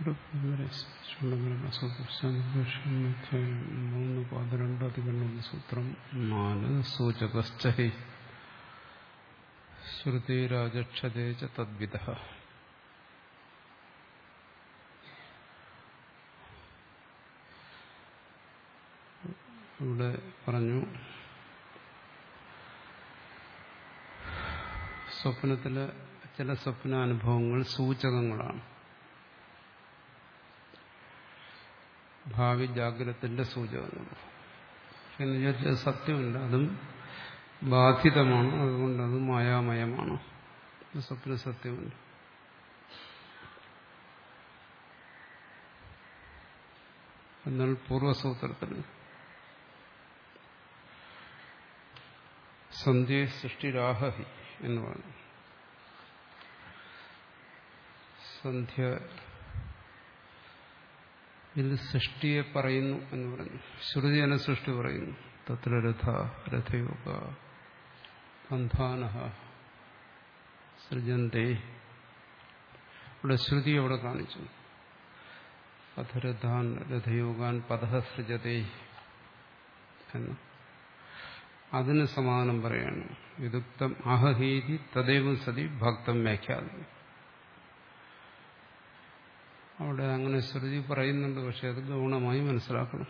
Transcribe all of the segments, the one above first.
മൂന്ന് പന്ത്രണ്ട് അതികണ്ണ സൂത്രം നാല് സൂചകശ്ചഹി ശ്രുതിരാജക്ഷതേ ച തദ്വിധ ഇവിടെ പറഞ്ഞു സ്വപ്നത്തിലെ ചില സ്വപ്നാനുഭവങ്ങൾ സൂചകങ്ങളാണ് ഭാവി ജാഗ്രതത്തിന്റെ സൂചകങ്ങൾ എന്ന് വിചാരിച്ചത് സത്യമല്ല അതും ബാധിതമാണ് അതുകൊണ്ട് അത് മായാമയമാണ് സ്വപ്ന സത്യമല്ല എന്നാൽ പൂർവസൂത്രത്തിൽ സന്ധ്യ സൃഷ്ടിരാഹി എന്ന് പറഞ്ഞു സന്ധ്യ ഇതിൽ സൃഷ്ടിയെ പറയുന്നു എന്ന് പറഞ്ഞു ശ്രുതി എന്ന സൃഷ്ടി പറയുന്നു തത്ര രഥ രഥയോഗ ബന്ധാന സൃജന്തേ ഇവിടെ ശ്രുതി അവിടെ കാണിച്ചു അധരഥാൻ രഥയോഗാൻ പദ സൃജതേ എന്ന് അതിന് സമാധാനം പറയാണ് വിദുക്തം ആഹഹീതി തദൈവ സതി ഭക്തം വ്യാഖ്യാതി അവിടെ അങ്ങനെ ശ്രുതി പറയുന്നുണ്ട് പക്ഷെ അത് ഗൗണമായി മനസ്സിലാക്കണം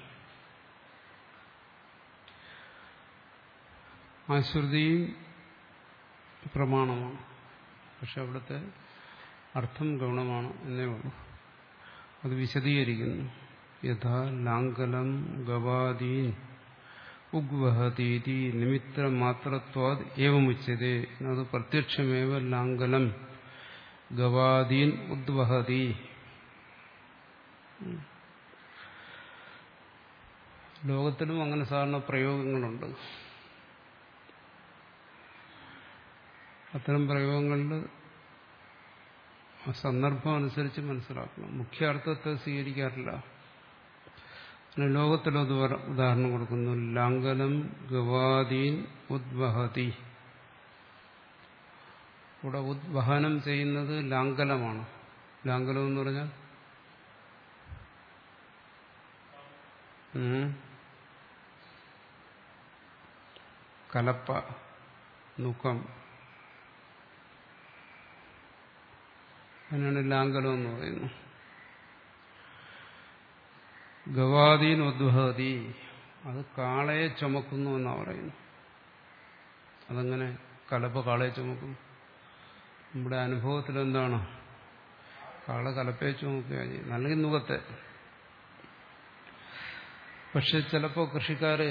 ആ ശ്രുതിയും പ്രമാണമാണ് പക്ഷെ അവിടുത്തെ അർത്ഥം ഗൗണമാണ് എന്നേ ഉള്ളൂ അത് വിശദീകരിക്കുന്നു യഥാ ലാങ്കലം ഗവാദീൻ ഉഗ്വഹതീതി നിമിത്തമാത്രത്വാത് ഏവമുച്ചതേ അത് പ്രത്യക്ഷമേവ ലാങ്കലം ഗവാദീൻ ഉദ്വഹതി ലോകത്തിലും അങ്ങനെ സാധാരണ പ്രയോഗങ്ങളുണ്ട് അത്തരം പ്രയോഗങ്ങളിൽ സന്ദർഭം അനുസരിച്ച് മനസ്സിലാക്കണം മുഖ്യാർത്ഥത്തെ സ്വീകരിക്കാറില്ല ലോകത്തിലത് ഉദാഹരണം കൊടുക്കുന്നു ലാങ്കലം ഗവാദീൻ ഉദ്വഹതി ഇവിടെ ഉദ്വഹനം ചെയ്യുന്നത് ലാങ്കലമാണ് ലാങ്കലം എന്ന് പറഞ്ഞാൽ കലപ്പ നുക്കം അതിനാണ് ലാങ്കലം എന്ന് പറയുന്നു ഗവാദീൻ ഉദ്വഹതി അത് കാളയെ ചുമക്കുന്നു എന്നാ പറയുന്നു അതങ്ങനെ കലപ്പ കാളയെ ചുമക്കുന്നു നമ്മുടെ അനുഭവത്തിൽ എന്താണ് കാള കലപ്പയെ ചുമക്കുക ചെയ്യുന്നത് അല്ലെങ്കിൽ നുഖത്തെ പക്ഷെ ചിലപ്പോൾ കൃഷിക്കാര്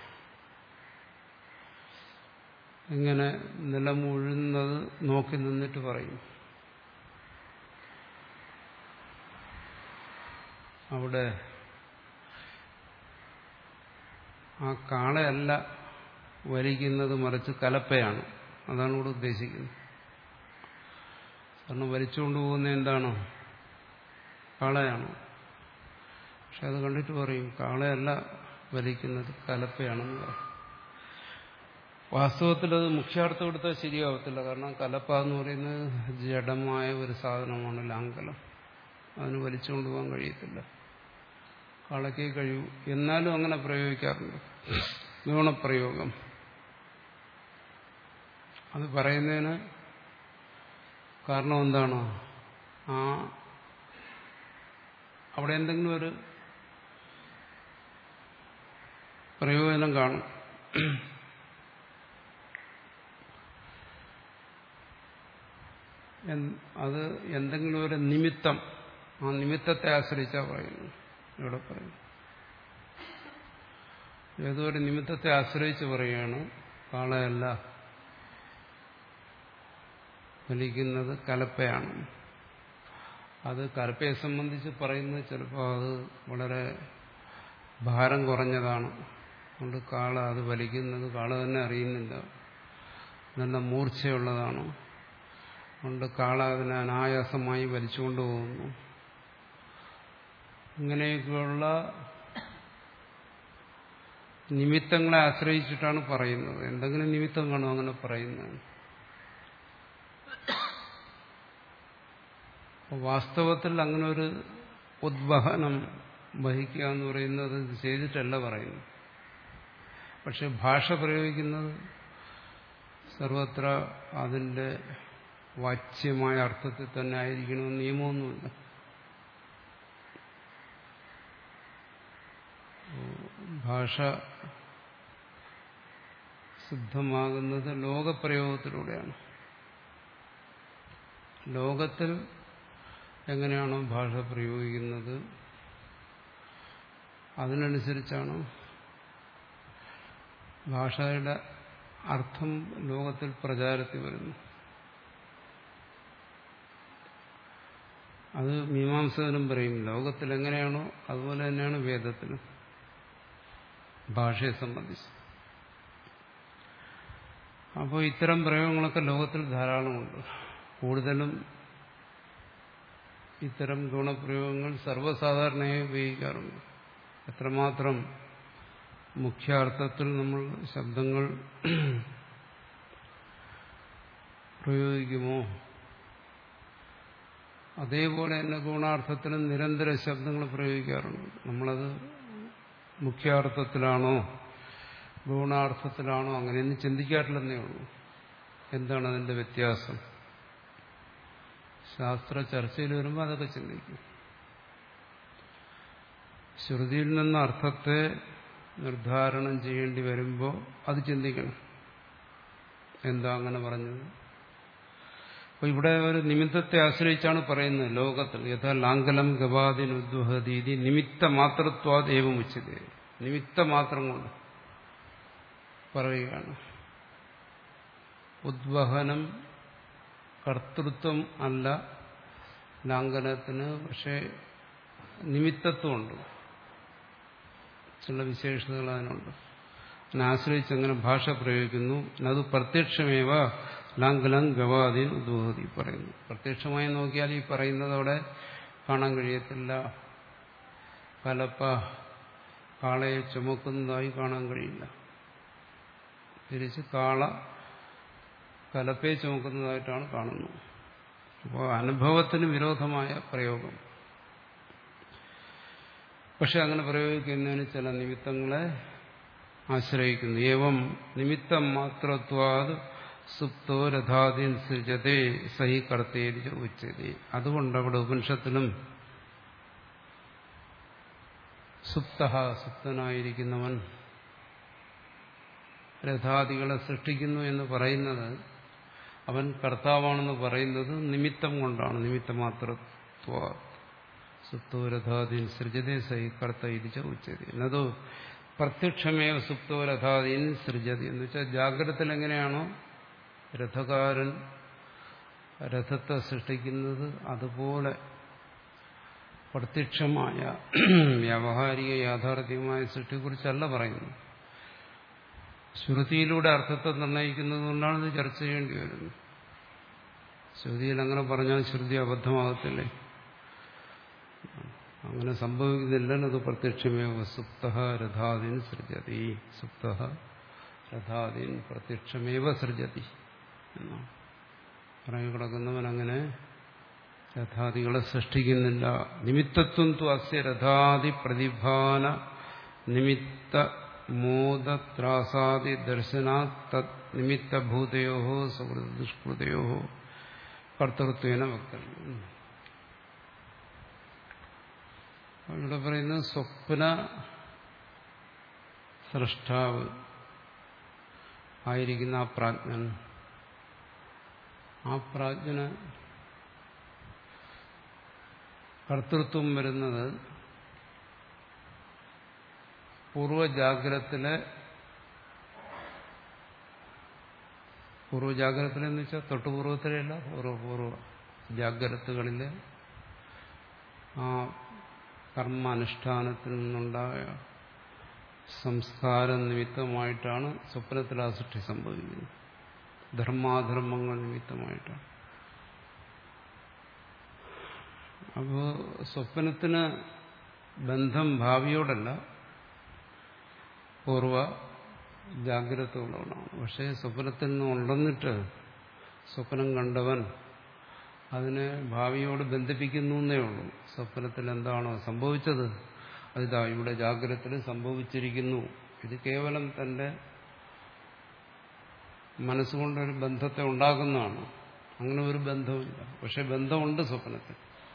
ഇങ്ങനെ നിലമുഴുന്നത് നോക്കി നിന്നിട്ട് പറയും അവിടെ ആ കാളയല്ല വലിക്കുന്നത് മറിച്ച് കലപ്പയാണ് അതാണ് ഇവിടെ ഉദ്ദേശിക്കുന്നത് കാരണം വലിച്ചുകൊണ്ട് പോകുന്ന എന്താണ് കാളയാണ് പക്ഷെ അത് കണ്ടിട്ട് പറയും കാളയല്ല വലിക്കുന്നത് കലപ്പയാണെന്ന് പറയും വാസ്തവത്തിൽ അത് മുഖ്യാർത്ഥം എടുത്താൽ ശരിയാവത്തില്ല കാരണം കലപ്പ എന്ന് പറയുന്നത് ജഡമായ ഒരു സാധനമാണ് ലാങ്കലം അതിന് വലിച്ചുകൊണ്ട് പോകാൻ കഴിയത്തില്ല കാളയ്ക്കേ കഴിയൂ എന്നാലും അങ്ങനെ പ്രയോഗിക്കാറുണ്ട് ഗുണപ്രയോഗം അത് പറയുന്നതിന് കാരണം എന്താണ് ആ അവിടെ എന്തെങ്കിലും ഒരു പ്രയോജനം കാണും അത് എന്തെങ്കിലും ഒരു നിമിത്തം ആ നിമിത്തത്തെ ആശ്രയിച്ചാ പറയുന്നു ഇവിടെ പറയുന്നു ഏതോ ഒരു നിമിത്തത്തെ ആശ്രയിച്ച് പറയുകയാണ് കാളയല്ല വലിക്കുന്നത് കലപ്പയാണ് അത് കലപ്പയെ സംബന്ധിച്ച് പറയുന്നത് ചിലപ്പോൾ അത് വളരെ ഭാരം കുറഞ്ഞതാണ് അതുകൊണ്ട് കാള അത് വലിക്കുന്നത് കാള തന്നെ അറിയുന്നില്ല നല്ല മൂർച്ചയുള്ളതാണ് അതുകൊണ്ട് കാള അതിനെ അനായാസമായി വലിച്ചുകൊണ്ട് പോകുന്നു ഇങ്ങനെയൊക്കെയുള്ള നിമിത്തങ്ങളെ ആശ്രയിച്ചിട്ടാണ് പറയുന്നത് എന്തെങ്കിലും നിമിത്തം കാണും അങ്ങനെ പറയുന്നത് വാസ്തവത്തിൽ അങ്ങനെ ഒരു ഉദ്വഹനം വഹിക്കുക എന്ന് പറയുന്നത് ഇത് ചെയ്തിട്ടല്ല പറയുന്നു പക്ഷെ ഭാഷ പ്രയോഗിക്കുന്നത് സർവത്ര അതിൻ്റെ വാച്യമായ അർത്ഥത്തിൽ തന്നെ ആയിരിക്കണമെന്ന് നിയമമൊന്നുമില്ല ഭാഷ സിദ്ധമാകുന്നത് ലോകപ്രയോഗത്തിലൂടെയാണ് ലോകത്തിൽ എങ്ങനെയാണോ ഭാഷ പ്രയോഗിക്കുന്നത് അതിനനുസരിച്ചാണ് ഭാഷയുടെ അർത്ഥം ലോകത്തിൽ പ്രചാരത്തിൽ വരുന്നു അത് മീമാംസകനും പറയും ലോകത്തിൽ എങ്ങനെയാണോ അതുപോലെ തന്നെയാണ് വേദത്തിലും ഭാഷയെ സംബന്ധിച്ച് അപ്പോൾ ഇത്തരം പ്രയോഗങ്ങളൊക്കെ ലോകത്തിൽ ധാരാളമുണ്ട് കൂടുതലും ഇത്തരം ഗുണപ്രയോഗങ്ങൾ സർവ്വസാധാരണയായി ഉപയോഗിക്കാറുണ്ട് എത്രമാത്രം മുഖ്യാർത്ഥത്തിൽ നമ്മൾ ശബ്ദങ്ങൾ പ്രയോഗിക്കുമോ അതേപോലെ തന്നെ ഗുണാർത്ഥത്തിലും നിരന്തര ശബ്ദങ്ങൾ പ്രയോഗിക്കാറുണ്ട് നമ്മളത് മുഖ്യാർത്ഥത്തിലാണോ ഗുണാർത്ഥത്തിലാണോ അങ്ങനെയൊന്നും ചിന്തിക്കാറില്ലെന്നേ ഉള്ളൂ എന്താണ് അതിന്റെ വ്യത്യാസം ശാസ്ത്ര ചർച്ചയിൽ വരുമ്പോൾ അതൊക്കെ ചിന്തിക്കും ശ്രുതിയിൽ നിന്ന് അർത്ഥത്തെ നിർദ്ധാരണം ചെയ്യേണ്ടി വരുമ്പോൾ അത് ചിന്തിക്കണം എന്താ അങ്ങനെ പറഞ്ഞത് അപ്പൊ ഇവിടെ ഒരു നിമിത്തത്തെ ആശ്രയിച്ചാണ് പറയുന്നത് ലോകത്തിൽ യഥാ ലാങ്കലം ഗവാദിനുദ്വഹദീതി നിമിത്ത മാത്രത്വാത് ഏവം ഉച്ചത് നിമിത്ത മാത്രം കൊണ്ട് പറയുകയാണ് ഉദ്വഹനം കർത്തൃത്വം അല്ല ലാംഘനത്തിന് പക്ഷേ നിമിത്തത്വമുണ്ട് ചില വിശേഷതകൾ അതിനുണ്ട് അതിനെ ആശ്രയിച്ച് അങ്ങനെ ഭാഷ പ്രയോഗിക്കുന്നു അത് പ്രത്യക്ഷമേവ ലാംഗലം ഗവാദീൻ ഉദ്വഹതി പറയുന്നു പ്രത്യക്ഷമായി നോക്കിയാൽ ഈ പറയുന്നത് അവിടെ കാണാൻ കഴിയത്തില്ല കലപ്പ കാളയെ ചുമക്കുന്നതായി കാണാൻ കഴിയില്ല തിരിച്ച് കാള കലപ്പയെ ചുമക്കുന്നതായിട്ടാണ് കാണുന്നത് അപ്പോൾ അനുഭവത്തിന് വിരോധമായ പ്രയോഗം പക്ഷെ അങ്ങനെ പ്രയോഗിക്കുന്നതിന് ചില നിമിത്തങ്ങളെ ആശ്രയിക്കുന്നു ഏവം നിമിത്തം മാത്രത്വാത് സുപ്തോ രഥാദീൻ സൃജതേ സഹി കർത്തേരി ഉച്ചതി അതുകൊണ്ട് അവിടെ ഉപനിഷത്തിലും സുപ്ത സുപ്തനായിരിക്കുന്നവൻ രഥാദികളെ സൃഷ്ടിക്കുന്നു എന്ന് പറയുന്നത് അവൻ കർത്താവാണെന്ന് പറയുന്നത് നിമിത്തം കൊണ്ടാണ് നിമിത്തമാത്രത്വ സുപ്തോ രഥാദീൻ സൃജതേ സഹി കർത്ത ഇതിച്ച ഉച്ചതി എന്നതോ പ്രത്യക്ഷമേവ സുപ്തോ രഥാദീൻ സൃജതി എന്ന് വെച്ചാൽ ജാഗ്രതത്തിൽ എങ്ങനെയാണോ രഥകാരൻ രഥത്തെ സൃഷ്ടിക്കുന്നത് അതുപോലെ പ്രത്യക്ഷമായ വ്യാവഹാരിക യാഥാർത്ഥ്യമായ സൃഷ്ടിയെക്കുറിച്ചല്ല പറയുന്നത് ശ്രുതിയിലൂടെ അർത്ഥത്തെ നിർണ്ണയിക്കുന്നത് കൊണ്ടാണ് ഇത് ചർച്ച ചെയ്യേണ്ടി വരുന്നത് ശ്രുതിയിൽ അങ്ങനെ പറഞ്ഞാൽ ശ്രുതി അബദ്ധമാകത്തില്ലേ അങ്ങനെ സംഭവിക്കുന്നില്ലെന്നത് പ്രത്യക്ഷമേവ സുപ്ത രഥാദീൻ സൃജതി സുപ്ത രഥാദീൻ പ്രത്യക്ഷമേവ സൃജതി എന്നാണ് പറഞ്ഞു കിടക്കുന്നവൻ അങ്ങനെ രഥാദികളെ സൃഷ്ടിക്കുന്നില്ല നിമിത്തത്വം തു അസ്യ രഥാദി പ്രതിഭാന നിമിത്ത മോദത്രാസാദി ദർശനാ തത് നിമിത്തഭൂതയോ സുഹൃത ദുഷ്കൃതയോ കർത്തൃത്വേന വക്തവ്യം ഇവിടെ പറയുന്നത് സ്വപ്ന സൃഷ്ടാവ് ആയിരിക്കുന്ന ആ പ്രാജ്ഞൻ ആ പ്രാജ്ഞന് കർത്തൃത്വം വരുന്നത് പൂർവജാഗ്രത്തിലെ പൂർവ്വജാഗ്രതത്തിലെന്ന് വെച്ചാൽ തൊട്ടുപൂർവത്തിലല്ല പൂർവ്വപൂർവ്വ ജാഗ്രതകളിലെ ആ കർമാനുഷ്ഠാനത്തിൽ നിന്നുണ്ടായ സംസ്കാര നിമിത്തമായിട്ടാണ് സ്വപ്നത്തിൽ ആ സൃഷ്ടി സംഭവിക്കുന്നത് ധർമാധർമ്മങ്ങൾ നിമിത്തമായിട്ടാണ് അപ്പോൾ സ്വപ്നത്തിന് ബന്ധം ഭാവിയോടല്ല പൂർവ ജാഗ്രത ഉള്ളവനാണ് പക്ഷേ സ്വപ്നത്തിൽ നിന്ന് ഉണ്ടെന്നിട്ട് സ്വപ്നം കണ്ടവൻ അതിനെ ഭാവിയോട് ബന്ധിപ്പിക്കുന്നു എന്നേ ഉള്ളൂ സ്വപ്നത്തിൽ എന്താണോ സംഭവിച്ചത് അതിതാ ഇവിടെ ജാഗ്രതത്തിൽ സംഭവിച്ചിരിക്കുന്നു ഇത് കേവലം തന്റെ മനസ്സുകൊണ്ടൊരു ബന്ധത്തെ ഉണ്ടാക്കുന്നതാണ് അങ്ങനെ ഒരു ബന്ധമില്ല പക്ഷെ ബന്ധമുണ്ട് സ്വപ്നത്തിൽ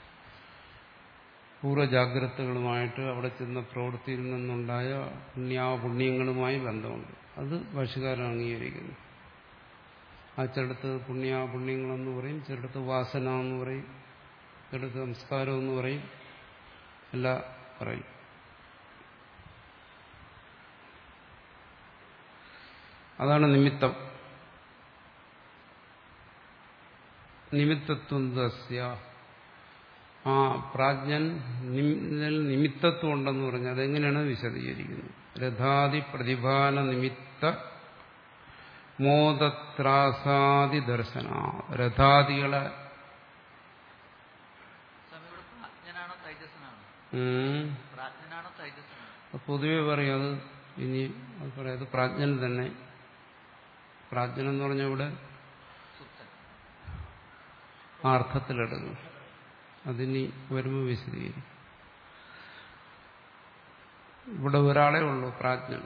പൂർവ്വജാഗ്രതകളുമായിട്ട് അവിടെ ചെന്ന പ്രവൃത്തിയിൽ നിന്നുണ്ടായ പുണ്യാപുണ്യങ്ങളുമായി ബന്ധമുണ്ട് അത് ഭാഷകാരൻ അംഗീകരിക്കുന്നു ആ ചിലടത്ത് പുണ്യാപുണ്യങ്ങളെന്ന് പറയും ചിലടത്ത് വാസന എന്ന് പറയും ചിലടത്ത് സംസ്കാരം എന്ന് പറയും എല്ലാം പറയും അതാണ് നിമിത്തം നിമിത്തത്വം തസ്യ ആ പ്രാജ്ഞൻ നിമിത്തത്വം ഉണ്ടെന്ന് പറഞ്ഞാൽ അതെങ്ങനെയാണ് വിശദീകരിക്കുന്നത് രഥാദി പ്രതിഭാന നിമിത്ത മോദത്രാസാദി ദർശന രഥാദികളെ സ്വാമി ഇവിടെ പ്രാജ്ഞനാണോ തൈജസ്സനാണോ ഉം, പ്രാജ്ഞനാണോ തൈജസ്സനാണോ പൊതുവെ പറയും അത് ഇനി അത് പറയാം അത് പ്രാജ്ഞൻ തന്നെ പ്രാജ്ഞൻ എന്ന് പറഞ്ഞാൽ ഇവിടെ സുപ്തൻ ആ അർത്ഥത്തിലെടുക്കും അതിനി വരുമ്പോൾ വിശദീകരിക്കും ഇവിടെ ഒരാളെ ഉള്ളൂ പ്രാജ്ഞൻ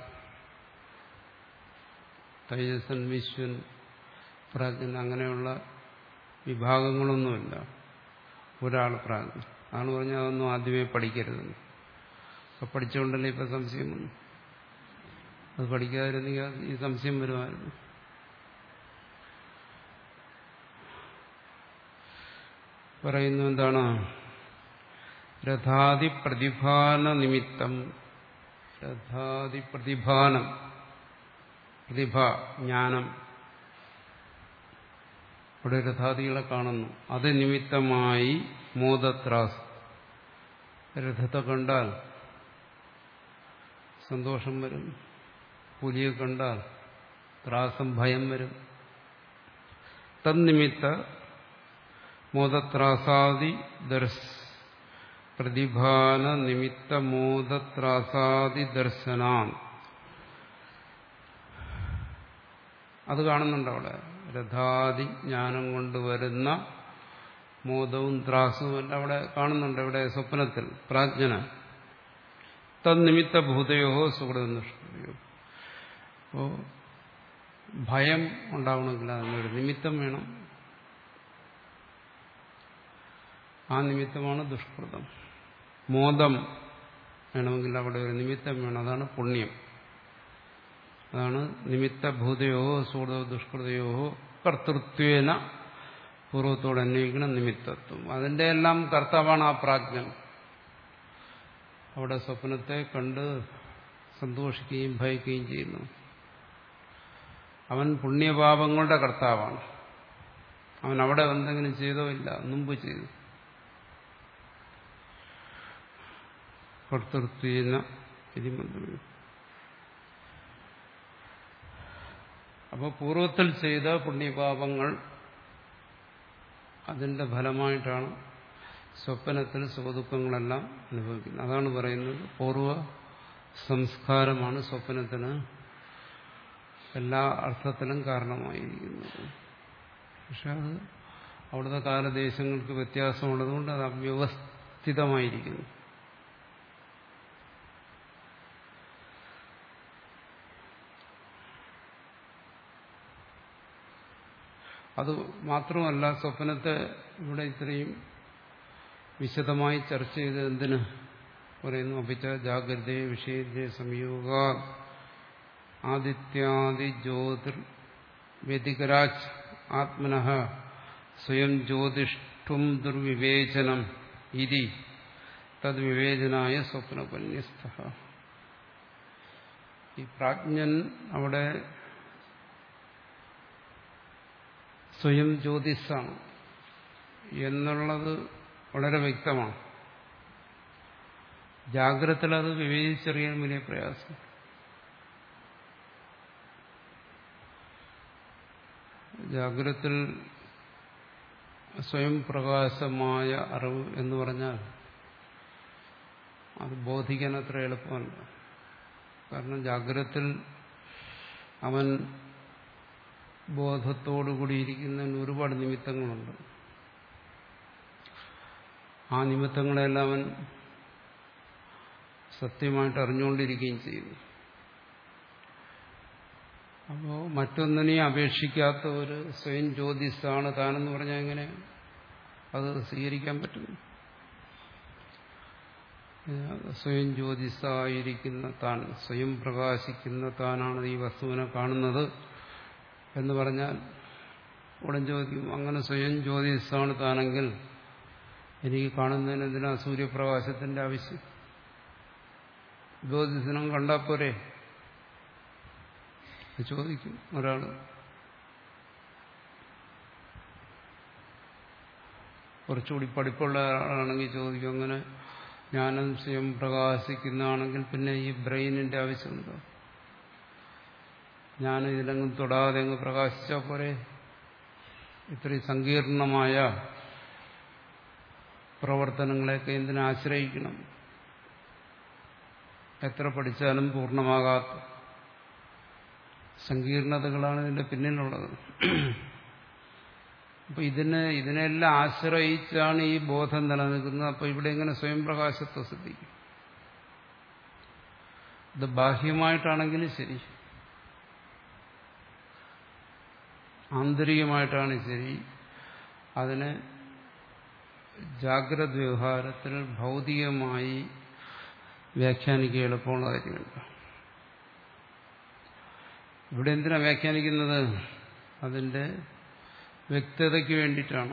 തൈജസൻ വിശ്വൻ പ്രാജ്ഞൻ അങ്ങനെയുള്ള വിഭാഗങ്ങളൊന്നുമില്ല ഒരാൾ പ്രാജ്ഞൻ അതാണ് പറഞ്ഞാൽ അതൊന്നും ആദ്യമേ പഠിക്കരുതെന്ന് അപ്പൊ പഠിച്ചുകൊണ്ടല്ലേ ഇപ്പൊ സംശയം വന്നു അത് പഠിക്കാതിരുന്നെങ്കിൽ അത് ഈ സംശയം വരുമായിരുന്നു പറയുന്നു എന്താണ് രഥാദി പ്രതിഭാന നിമിത്തം രഥാദി പ്രതിഭാനം പ്രതിഭ ജ്ഞാനം ഇവിടെ രഥാദികളെ കാണുന്നു അത് നിമിത്തമായി മോദത്രാസ് രഥത്തെ കണ്ടാൽ സന്തോഷം വരും പുലിയെ കണ്ടാൽ ത്രാസം ഭയം വരും തന്നിമിത്ത മോദത്രാസാദി ദർശ പ്രതിഭാന നിമിത്ത മോദത്രാസാദി ദർശനാൻ അത് കാണുന്നുണ്ട് അവിടെ രഥാദി ജ്ഞാനം കൊണ്ടുവരുന്ന മോദവും ത്രാസവും എല്ലാം അവിടെ കാണുന്നുണ്ട് ഇവിടെ സ്വപ്നത്തിൽ പ്രാജ്ഞന തന്നിമിത്ത ഭൂതയോ സുഹൃതനിഷ്ഠയോ അപ്പോ ഭയം ഉണ്ടാവണമെങ്കിൽ അതിനൊരു നിമിത്തം വേണം ആ നിമിത്തമാണ് ദുഷ്കൃതം മോദം വേണമെങ്കിൽ അവിടെ ഒരു നിമിത്തം വേണം അതാണ് പുണ്യം അതാണ് നിമിത്തഭൂതയോ സുഹൃതോ ദുഷ്കൃതയോ കർത്തൃത്വേന പൂർവ്വത്തോട് അന്വയിക്കണം നിമിത്തത്വം അതിന്റെ എല്ലാം കർത്താവാണ് ആ പ്രാജ്ഞൻ അവിടെ സ്വപ്നത്തെ കണ്ട് സന്തോഷിക്കുകയും ഭയക്കുകയും ചെയ്യുന്നു അവൻ പുണ്യപാപങ്ങളുടെ കർത്താവാണ് അവൻ അവിടെ എന്തെങ്കിലും ചെയ്തോ ഇല്ല മുമ്പ് ചെയ്തു കർത്തൃത്വേന ഇതി മന്ത്രം അപ്പോൾ പൂർവ്വത്തിൽ ചെയ്ത പുണ്യപാപങ്ങൾ അതിന്റെ ഫലമായിട്ടാണ് സ്വപ്നത്തിൽ സുഖദുഃഖങ്ങളെല്ലാം അനുഭവിക്കുന്നത് അതാണ് പറയുന്നത് പൂർവ്വ സംസ്കാരമാണ് സ്വപ്നത്തിന് എല്ലാ അർത്ഥത്തിലും കാരണമായിരിക്കുന്നത് പക്ഷെ അത് അവിടുത്തെ കാലദേശങ്ങൾക്ക് വ്യത്യാസമുള്ളതുകൊണ്ട് അത് അവ്യവസ്ഥിതമായിരിക്കുന്നു അത് മാത്രമല്ല സ്വപ്നത്തെ ഇവിടെ ഇത്രയും വിശദമായി ചർച്ച ചെയ്ത് എന്തിന് പറയുന്നു അപ്പിച്ച ജാഗ്രത വിഷയത്തെ സംയോഗ ആദിത്യാദി ജ്യോതിർ വ്യതികരാജ് ആത്മന സ്വയം ജ്യോതിഷ്ഠും ദുർവിവേചനം ഇതി തദ്വിവേചനായ സ്വപ്നപന്യസ്ഥ ഈ പ്രാജ്ഞൻ അവിടെ സ്വയം ജ്യോതിസാണ് എന്നുള്ളത് വളരെ വ്യക്തമാണ് ജാഗ്രതത്തിൽ അത് വിവേചിച്ചറിയാൻ വലിയ പ്രയാസം ജാഗ്രതത്തിൽ സ്വയം പ്രകാശമായ അറിവ് എന്ന് പറഞ്ഞാൽ അത് ബോധിക്കാൻ അത്ര എളുപ്പമല്ല കാരണം ജാഗ്രതത്തിൽ അവൻ ബോധത്തോടുകൂടിയിരിക്കുന്നതിന് ഒരുപാട് നിമിത്തങ്ങളുണ്ട് ആ നിമിത്തങ്ങളെല്ലാം അവൻ സത്യമായിട്ട് അറിഞ്ഞുകൊണ്ടിരിക്കുകയും ചെയ്യുന്നു അപ്പോൾ മറ്റൊന്നിനെയും അപേക്ഷിക്കാത്ത ഒരു സ്വയം ജ്യോതിസാണ് താനെന്ന് പറഞ്ഞാൽ എങ്ങനെ അത് സ്വീകരിക്കാൻ പറ്റുന്നു സ്വയം ജ്യോതിസായിരിക്കുന്ന താൻ സ്വയം പ്രകാശിക്കുന്ന താനാണ് ഈ വസ്തുവിനെ കാണുന്നത് എന്ന് പറഞ്ഞാൽ ഉടൻ ചോദിക്കും അങ്ങനെ സ്വയം ജ്യോതിസാണ് താനെങ്കിൽ എനിക്ക് കാണുന്നതിന് എന്തിനാ സൂര്യപ്രകാശത്തിന്റെ ആവശ്യം ജ്യോതിസിനം കണ്ടാൽ പോരെ ചോദിക്കും ഒരാൾ കുറച്ചുകൂടി പഠിപ്പുള്ള ആളാണെങ്കിൽ ചോദിക്കും അങ്ങനെ ജ്ഞാനം സ്വയം പ്രകാശിക്കുന്നതാണെങ്കിൽ പിന്നെ ഈ ബ്രെയിനിന്റെ ആവശ്യമുണ്ടോ ഞാൻ ഇതിലെങ്ങും തൊടാതെ അങ്ങ് പ്രകാശിച്ചാൽ പോരെ ഇത്രയും സങ്കീർണമായ പ്രവർത്തനങ്ങളെയൊക്കെ എന്തിനെ ആശ്രയിക്കണം എത്ര പഠിച്ചാലും പൂർണ്ണമാകാത്ത സങ്കീർണതകളാണ് ഇതിന്റെ പിന്നിലുള്ളത് അപ്പൊ ഇതിനെ ഇതിനെല്ലാം ആശ്രയിച്ചാണ് ഈ ബോധം നിലനിൽക്കുന്നത് അപ്പൊ ഇവിടെ എങ്ങനെ സ്വയം പ്രകാശത്വം സിദ്ധിക്കും ഇത് ബാഹ്യമായിട്ടാണെങ്കിലും ശരി ആന്തരികമായിട്ടാണ് ശരി അതിനെ ജാഗ്രത വ്യവഹാരത്തിൽ ഭൗതികമായി വ്യാഖ്യാനിക്കുക എളുപ്പമുള്ള കാര്യമില്ല ഇവിടെ എന്തിനാ വ്യാഖ്യാനിക്കുന്നത് അതിന്റെ വ്യക്തതയ്ക്ക് വേണ്ടിയിട്ടാണ്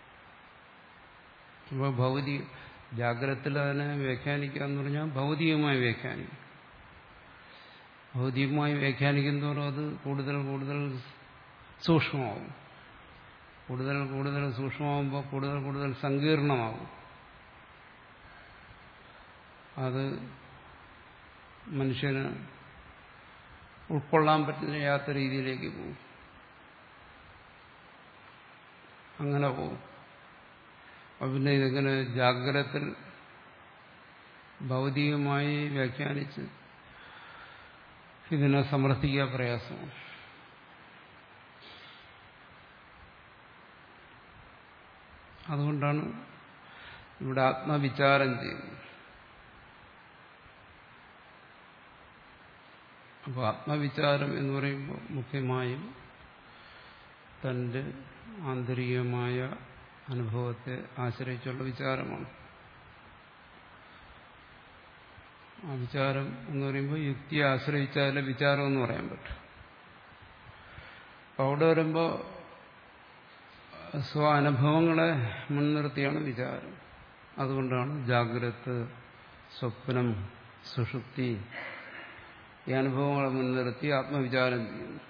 അപ്പോൾ ഭൗതിക ജാഗ്രതത്തിൽ അതിനെ വ്യാഖ്യാനിക്കുക എന്ന് പറഞ്ഞാൽ ഭൗതികമായി വ്യാഖ്യാനിക്കും ഭൗതികമായി വ്യാഖ്യാനിക്കുന്നതോറും അത് കൂടുതൽ കൂടുതൽ സൂക്ഷ്മമാവും കൂടുതൽ കൂടുതൽ സൂക്ഷ്മമാകുമ്പോൾ കൂടുതൽ കൂടുതൽ സങ്കീർണമാകും അത് മനുഷ്യന് ഉൾക്കൊള്ളാൻ പറ്റാത്ത രീതിയിലേക്ക് പോകും അങ്ങനെ പോകും അപ്പം പിന്നെ ഇതെങ്ങനെ ജാഗ്രതത്തിൽ ഭൗതികമായി വ്യാഖ്യാനിച്ച് ഇതിനെ സമർത്ഥിക്കുക പ്രയാസമാണ് അതുകൊണ്ടാണ് ഇവിടെ ആത്മവിചാരം ചെയ്യുന്നത് അപ്പോൾ ആത്മവിചാരം എന്ന് പറയുമ്പോൾ മുഖ്യമായും തൻ്റെ ആന്തരികമായ അനുഭവത്തെ ആശ്രയിച്ചുള്ള വിചാരമാണ് ആ വിചാരം എന്ന് പറയുമ്പോൾ യുക്തിയെ ആശ്രയിച്ചാലേ വിചാരം എന്ന് പറയാൻ പറ്റും അപ്പോൾ അവിടെ വരുമ്പോൾ സ്വ അനുഭവങ്ങളെ മുൻനിർത്തിയാണ് വിചാരം അതുകൊണ്ടാണ് ജാഗ്രത സ്വപ്നം സുഷുപ്തി ഈ അനുഭവങ്ങളെ മുൻനിർത്തി ആത്മവിചാരം ചെയ്യുന്നു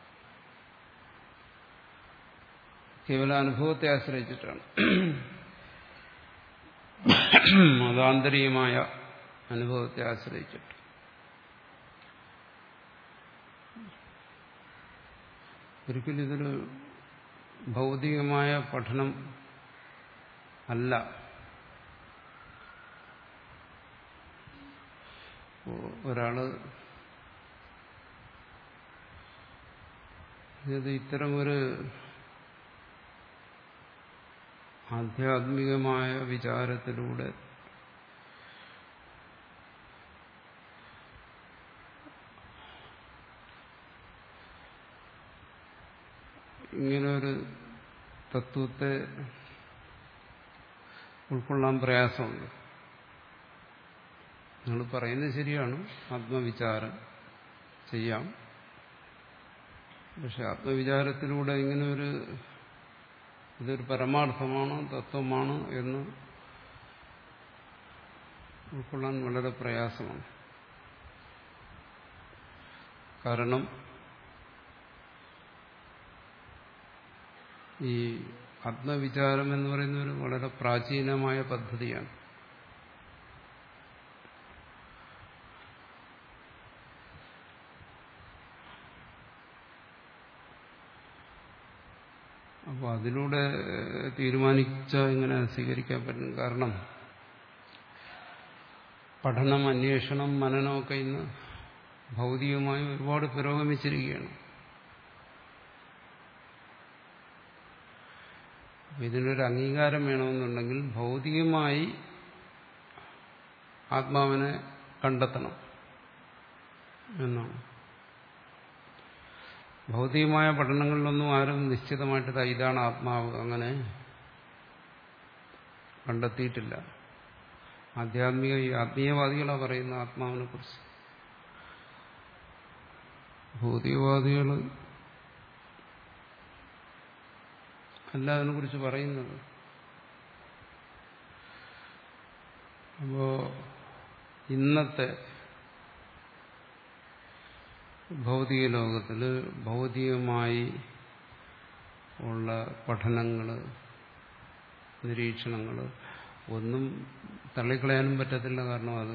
കേവല അനുഭവത്തെ ആശ്രയിച്ചിട്ടാണ് അത് ആന്തരികമായ അനുഭവത്തെ ആശ്രയിച്ചിട്ട് ഒരിക്കലും ഇതൊരു ഭൗതികമായ പഠനം അല്ല ഒരാള് ഇത് ഇത്തരമൊരു ആധ്യാത്മികമായ വിചാരത്തിലൂടെ ഇങ്ങനെ ഒരു തത്വത്തെ ഉൾക്കൊള്ളാൻ പ്രയാസമുണ്ട് നിങ്ങൾ പറയുന്നത് ശരിയാണ് ആത്മവിചാരം ചെയ്യാം പക്ഷെ ആത്മവിചാരത്തിലൂടെ ഇങ്ങനെ ഒരു ഇതൊരു പരമാർത്ഥമാണ് തത്വമാണ് എന്ന് ഉൾക്കൊള്ളാൻ വളരെ പ്രയാസമാണ് കാരണം ഈ ആത്മവിചാരം എന്ന് പറയുന്ന ഒരു വളരെ പ്രാചീനമായ പദ്ധതിയാണ് അപ്പോൾ അതിലൂടെ തീരുമാനിച്ച ഇങ്ങനെ സ്വീകരിക്കാൻ പറ്റും കാരണം പഠനം അന്വേഷണം മനനമൊക്കെ ഇന്ന് ഭൗതികമായി ഒരുപാട് പുരോഗമിച്ചിരിക്കുകയാണ് ഇതിനൊരു അംഗീകാരം വേണമെന്നുണ്ടെങ്കിൽ ഭൗതികമായി ആത്മാവിനെ കണ്ടെത്തണം എന്നാണ് ഭൗതികമായ പഠനങ്ങളിലൊന്നും ആരും നിശ്ചിതമായിട്ട് "ദാ ഇതാണ് ആത്മാവ് അങ്ങനെ കണ്ടെത്തിയിട്ടില്ല ആധ്യാത്മിക ആത്മീയവാദികളാണ് പറയുന്ന ആത്മാവിനെ കുറിച്ച് ഭൗതികവാദികൾ അല്ല അതിനെക്കുറിച്ച് പറയുന്നത് അപ്പോ ഇന്നത്തെ ഭൗതിക ലോകത്തിൽ ഭൗതികമായി ഉള്ള പഠനങ്ങൾ നിരീക്ഷണങ്ങൾ ഒന്നും തള്ളിക്കളയാനും പറ്റത്തില്ല കാരണം അത്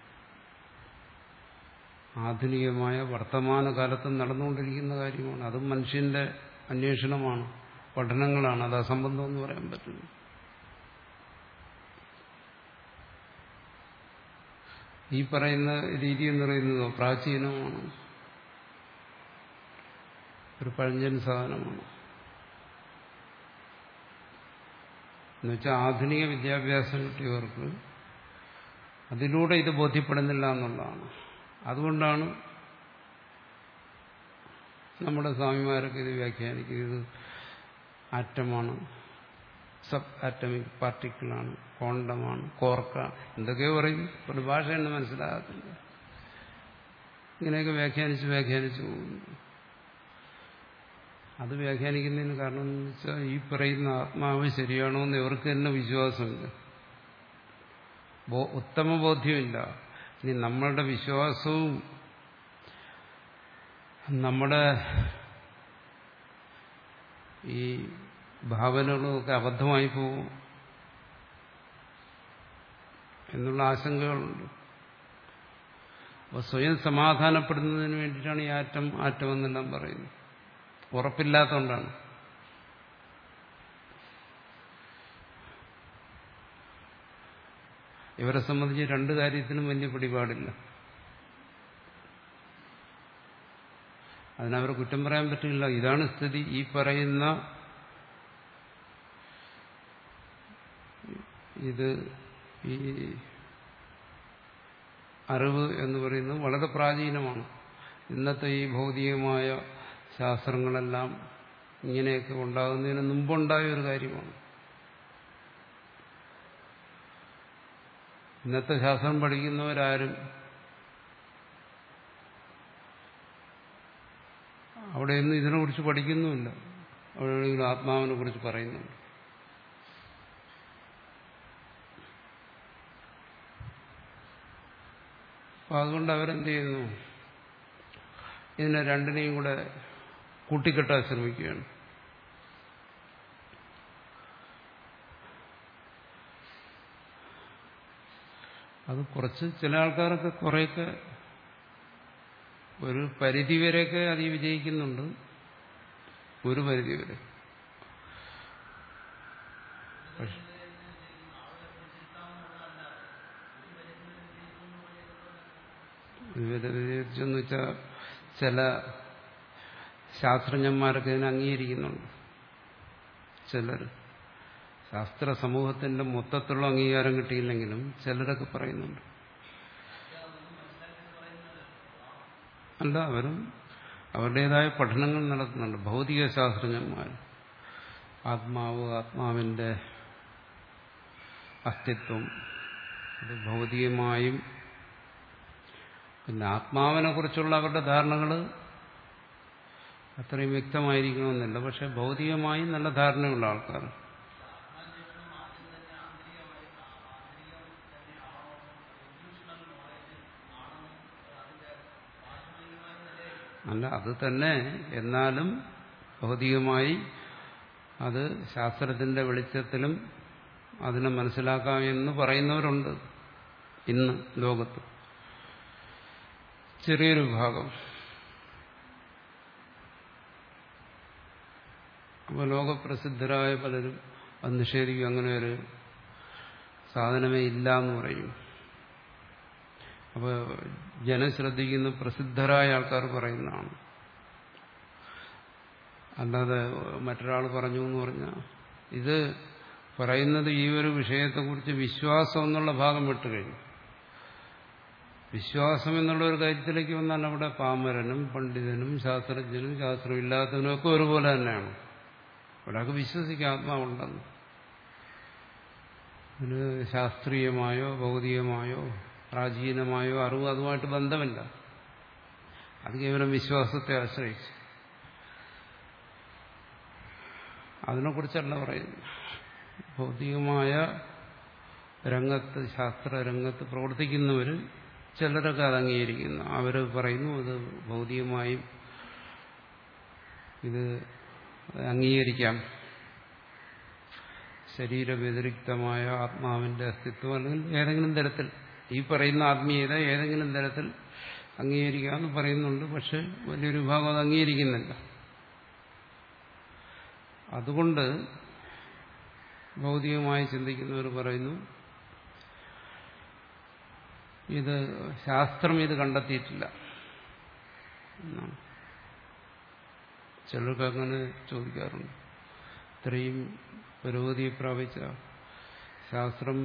ആധുനികമായ വർത്തമാന കാലത്തും നടന്നുകൊണ്ടിരിക്കുന്ന കാര്യമാണ് അതും മനുഷ്യന്റെ അന്വേഷണമാണ് പഠനങ്ങളാണ് അത് അസംബന്ധം എന്ന് പറയാൻ പറ്റില്ല ഈ പറയുന്ന രീതി എന്ന് പറയുന്നതോ പ്രാചീനമാണ് ഒരു പഴഞ്ചൻ സാധനമാണ് എന്നുവെച്ചാൽ ആധുനിക വിദ്യാഭ്യാസം കിട്ടിയവർക്ക് അതിലൂടെ ഇത് ബോധ്യപ്പെടുന്നില്ല എന്നുള്ളതാണ് അതുകൊണ്ടാണ് നമ്മുടെ സ്വാമിമാരൊക്കെ ഇത് വ്യാഖ്യാനിക്കുന്നത് ആറ്റമാണ് സബ് ആറ്റമിക് പാർട്ടിക്കിളാണ് ക്വാണ്ടമാണ് കോർക്ക എന്തൊക്കെയോ പറയും ഒരു ഭാഷ തന്നെ മനസ്സിലാകത്തില്ല ഇങ്ങനെയൊക്കെ വ്യാഖ്യാനിച്ച് വ്യാഖ്യാനിച്ച് പോകുന്നു അത് വ്യാഖ്യാനിക്കുന്നതിന് കാരണം എന്ന് വെച്ചാൽ ഈ പറയുന്ന ആത്മാവ് ശരിയാണോ എന്ന് ഇവർക്ക് തന്നെ വിശ്വാസമില്ല ഉത്തമ ബോധ്യമില്ല ഇനി നമ്മളുടെ വിശ്വാസവും നമ്മുടെ ഈ ഭാവനകളും ഒക്കെ അബദ്ധമായി പോകും എന്നുള്ള ആശങ്കകളുണ്ട് അപ്പോൾ സ്വയം സമാധാനപ്പെടുന്നതിന് വേണ്ടിയിട്ടാണ് ഈ ആറ്റം ആറ്റം എന്നെല്ലാം പറയുന്നത് ഉറപ്പില്ലാത്തതുകൊണ്ടാണ് ഇവരെ സംബന്ധിച്ച് രണ്ട് കാര്യത്തിനും വലിയ പിടിപാടില്ല അതിനവരെ കുറ്റം പറയാൻ പറ്റില്ല ഇതാണ് സ്ഥിതി ഈ പറയുന്ന ഇത് ഈ അറിവ് എന്ന് പറയുന്നത് വളരെ പ്രാചീനമാണ് ഇന്നത്തെ ഈ ഭൗതികമായ ശാസ്ത്രങ്ങളെല്ലാം ഇങ്ങനെയൊക്കെ ഉണ്ടാകുന്നതിന് മുമ്പുണ്ടായ ഒരു കാര്യമാണ് ഇന്നത്തെ ശാസ്ത്രം പഠിക്കുന്നവരാരും അവിടെയൊന്നും ഇതിനെക്കുറിച്ച് പഠിക്കുന്നുമില്ല അവിടെയെങ്കിലും ആത്മാവിനെ കുറിച്ച് പറയുന്നുണ്ട് അപ്പൊ അതുകൊണ്ട് അവരെന്ത് ചെയ്യുന്നു ഇതിനെ രണ്ടിനെയും കൂടെ കൂട്ടിക്കെട്ടാൻ ശ്രമിക്കുകയാണ് അത് കുറച്ച് ചില ആൾക്കാരൊക്കെ കുറേയൊക്കെ ഒരു പരിധിവരെയൊക്കെ അത് വിജയിക്കുന്നുണ്ട് ഒരു പരിധിവരെ പക്ഷെ വിവരവിജയിച്ചെന്ന് വെച്ചാൽ ചില ശാസ്ത്രജ്ഞന്മാരൊക്കെ ഇതിനെ അംഗീകരിക്കുന്നുണ്ട് ചിലർ ശാസ്ത്ര സമൂഹത്തിന്റെ മൊത്തത്തിലുള്ള അംഗീകാരം കിട്ടിയില്ലെങ്കിലും ചിലരൊക്കെ പറയുന്നുണ്ട് അല്ല അവരും അവരുടേതായ പഠനങ്ങൾ നടത്തുന്നുണ്ട് ഭൗതിക ശാസ്ത്രജ്ഞന്മാർ ആത്മാവ് ആത്മാവിന്റെ അസ്തിത്വം അത് ഭൗതികമായും പിന്നെ ആത്മാവിനെ കുറിച്ചുള്ള അവരുടെ ധാരണകൾ അത്രയും വ്യക്തമായിരിക്കണമെന്നില്ല പക്ഷെ ഭൗതികമായി നല്ല ധാരണയുള്ള ആൾക്കാർ അല്ല അത് തന്നെ എന്നാലും ഭൗതികമായി അത് ശാസ്ത്രത്തിന്റെ വെളിച്ചത്തിലും അതിനെ മനസ്സിലാക്കാമെന്ന് പറയുന്നവരുണ്ട് ഇന്ന് ലോകത്ത് ചെറിയൊരു ഭാഗം അപ്പോൾ ലോകപ്രസിദ്ധരായ പലരും അത് നിഷേധിക്കും അങ്ങനെ ഒരു സാധനമേ ഇല്ല എന്ന് പറയും അപ്പോൾ ജനം ശ്രദ്ധിക്കുന്ന പ്രസിദ്ധരായ ആൾക്കാർ പറയുന്നതാണ് അല്ലാതെ മറ്റൊരാൾ പറഞ്ഞു എന്ന് പറഞ്ഞാൽ ഇത് പറയുന്നത് ഈ ഒരു വിഷയത്തെക്കുറിച്ച് വിശ്വാസം എന്നുള്ള ഭാഗം വിട്ടുകഴിഞ്ഞു വിശ്വാസം എന്നുള്ള ഒരു കാര്യത്തിലേക്ക് വന്നാൽ അവിടെ പാമരനും പണ്ഡിതനും ശാസ്ത്രജ്ഞനും ശാസ്ത്രമില്ലാത്തവനും ഒക്കെ ഒരുപോലെ തന്നെയാണ് ഒരാൾക്ക് വിശ്വസിക്കാം ആത്മാവുണ്ടെന്ന് അതിന് ശാസ്ത്രീയമായോ ഭൗതികമായോ പ്രാചീനമായോ അറിവ് അതുമായിട്ട് ബന്ധമില്ല അത് കേവലം വിശ്വാസത്തെ ആശ്രയിച്ച് അതിനെക്കുറിച്ചല്ല പറയുന്നത് ഭൗതികമായ രംഗത്ത് ശാസ്ത്ര രംഗത്ത് പ്രവർത്തിക്കുന്നവർ ചിലരൊക്കെ അത് അംഗീകരിക്കുന്നു അവർ പറയുന്നു അത് ഭൗതികമായും ഇത് അംഗീകരിക്കാം ശരീരവ്യതിരിക്തമായ ആത്മാവിന്റെ അസ്തിത്വം അല്ലെങ്കിൽ ഏതെങ്കിലും തരത്തിൽ ഈ പറയുന്ന ആത്മീയത ഏതെങ്കിലും തരത്തിൽ അംഗീകരിക്കാമെന്ന് പറയുന്നുണ്ട് പക്ഷെ വലിയൊരു വിഭാഗം അത് അംഗീകരിക്കുന്നില്ല അതുകൊണ്ട് ഭൗതികമായി ചിന്തിക്കുന്നവർ പറയുന്നു ഇത് ശാസ്ത്രം ഇത് കണ്ടെത്തിയിട്ടില്ല എന്നാണ് ചിലർക്ക് അങ്ങനെ ചോദിക്കാറുണ്ട് ഇത്രയും പുരോഗതി പ്രാപിച്ച ശാസ്ത്രം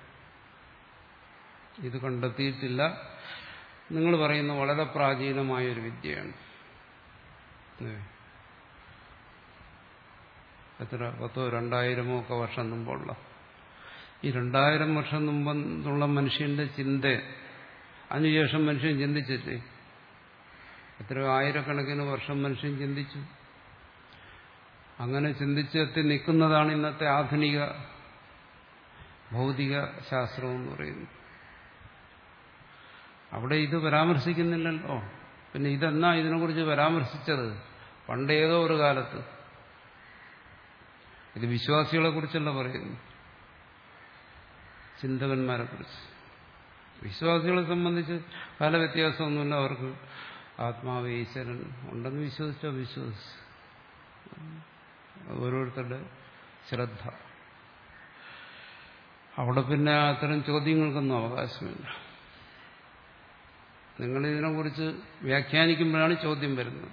ഇത് കണ്ടെത്തിയിട്ടില്ല നിങ്ങൾ പറയുന്ന വളരെ പ്രാചീനമായൊരു വിദ്യയാണ് ഏ. എത്ര പത്തോ രണ്ടായിരമോ ഒക്കെ വർഷം മുമ്പുള്ള ഈ രണ്ടായിരം വർഷം മുമ്പുള്ള മനുഷ്യന്റെ ചിന്ത അതിനുശേഷം മനുഷ്യൻ ചിന്തിച്ചില്ലേ എത്രയോ ആയിരക്കണക്കിന് വർഷം മനുഷ്യൻ ചിന്തിച്ചു അങ്ങനെ ചിന്തിച്ചെത്തി നിൽക്കുന്നതാണ് ഇന്നത്തെ ആധുനിക ഭൗതിക ശാസ്ത്രം എന്ന് പറയുന്നത് അവിടെ ഇത് പരാമർശിക്കുന്നില്ലല്ലോ പിന്നെ ഇതെന്നാ ഇതിനെക്കുറിച്ച് പരാമർശിച്ചത് പണ്ടേതോ ഒരു കാലത്ത് ഇത് വിശ്വാസികളെ കുറിച്ചല്ല പറയുന്നു ചിന്തകന്മാരെ കുറിച്ച് വിശ്വാസികളെ സംബന്ധിച്ച് പല വ്യത്യാസമൊന്നുമില്ല അവർക്ക് ആത്മാവ് ഈശ്വരൻ ഉണ്ടെന്ന് വിശ്വസിച്ചോ വിശ്വസിച്ചു ഓരോരുത്തരുടെ ശ്രദ്ധ അവിടെ പിന്നെ അത്തരം ചോദ്യങ്ങൾക്കൊന്നും അവകാശമില്ല നിങ്ങൾ ഇതിനെക്കുറിച്ച് വ്യാഖ്യാനിക്കുമ്പോഴാണ് ചോദ്യം വരുന്നത്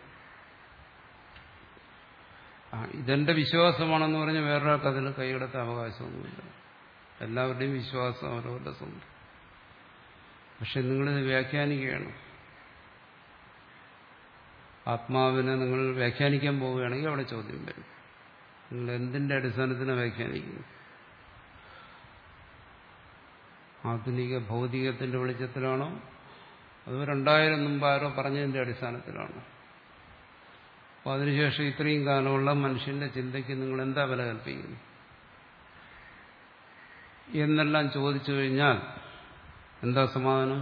ആ ഇതെന്റെ വിശ്വാസമാണെന്ന് പറഞ്ഞ് വേറൊരാൾക്ക് അതിൽ കൈയെടുത്ത അവകാശമൊന്നുമില്ല എല്ലാവരുടെയും വിശ്വാസം അവരവരുടെ സ്വന്തം പക്ഷെ നിങ്ങളിത് വ്യാഖ്യാനിക്കുകയാണ് ആത്മാവിനെ നിങ്ങൾ വ്യാഖ്യാനിക്കാൻ പോവുകയാണെങ്കിൽ അവിടെ ചോദ്യം വരും നിങ്ങൾ എന്തിന്റെ അടിസ്ഥാനത്തിലാണ് വ്യാഖ്യാനിക്കുന്നു ആധുനിക ഭൗതികത്തിന്റെ വെളിച്ചത്തിലാണോ അതോ രണ്ടായിരം മുമ്പ് ആരോ പറഞ്ഞതിന്റെ അടിസ്ഥാനത്തിലാണോ അപ്പോൾ അതിനുശേഷം ഇത്രയും കാലമുള്ള മനുഷ്യന്റെ ചിന്തയ്ക്ക് നിങ്ങൾ എന്താ വില കൽപ്പിക്കുന്നു എന്നെല്ലാം ചോദിച്ചു കഴിഞ്ഞാൽ എന്താ സമാധാനം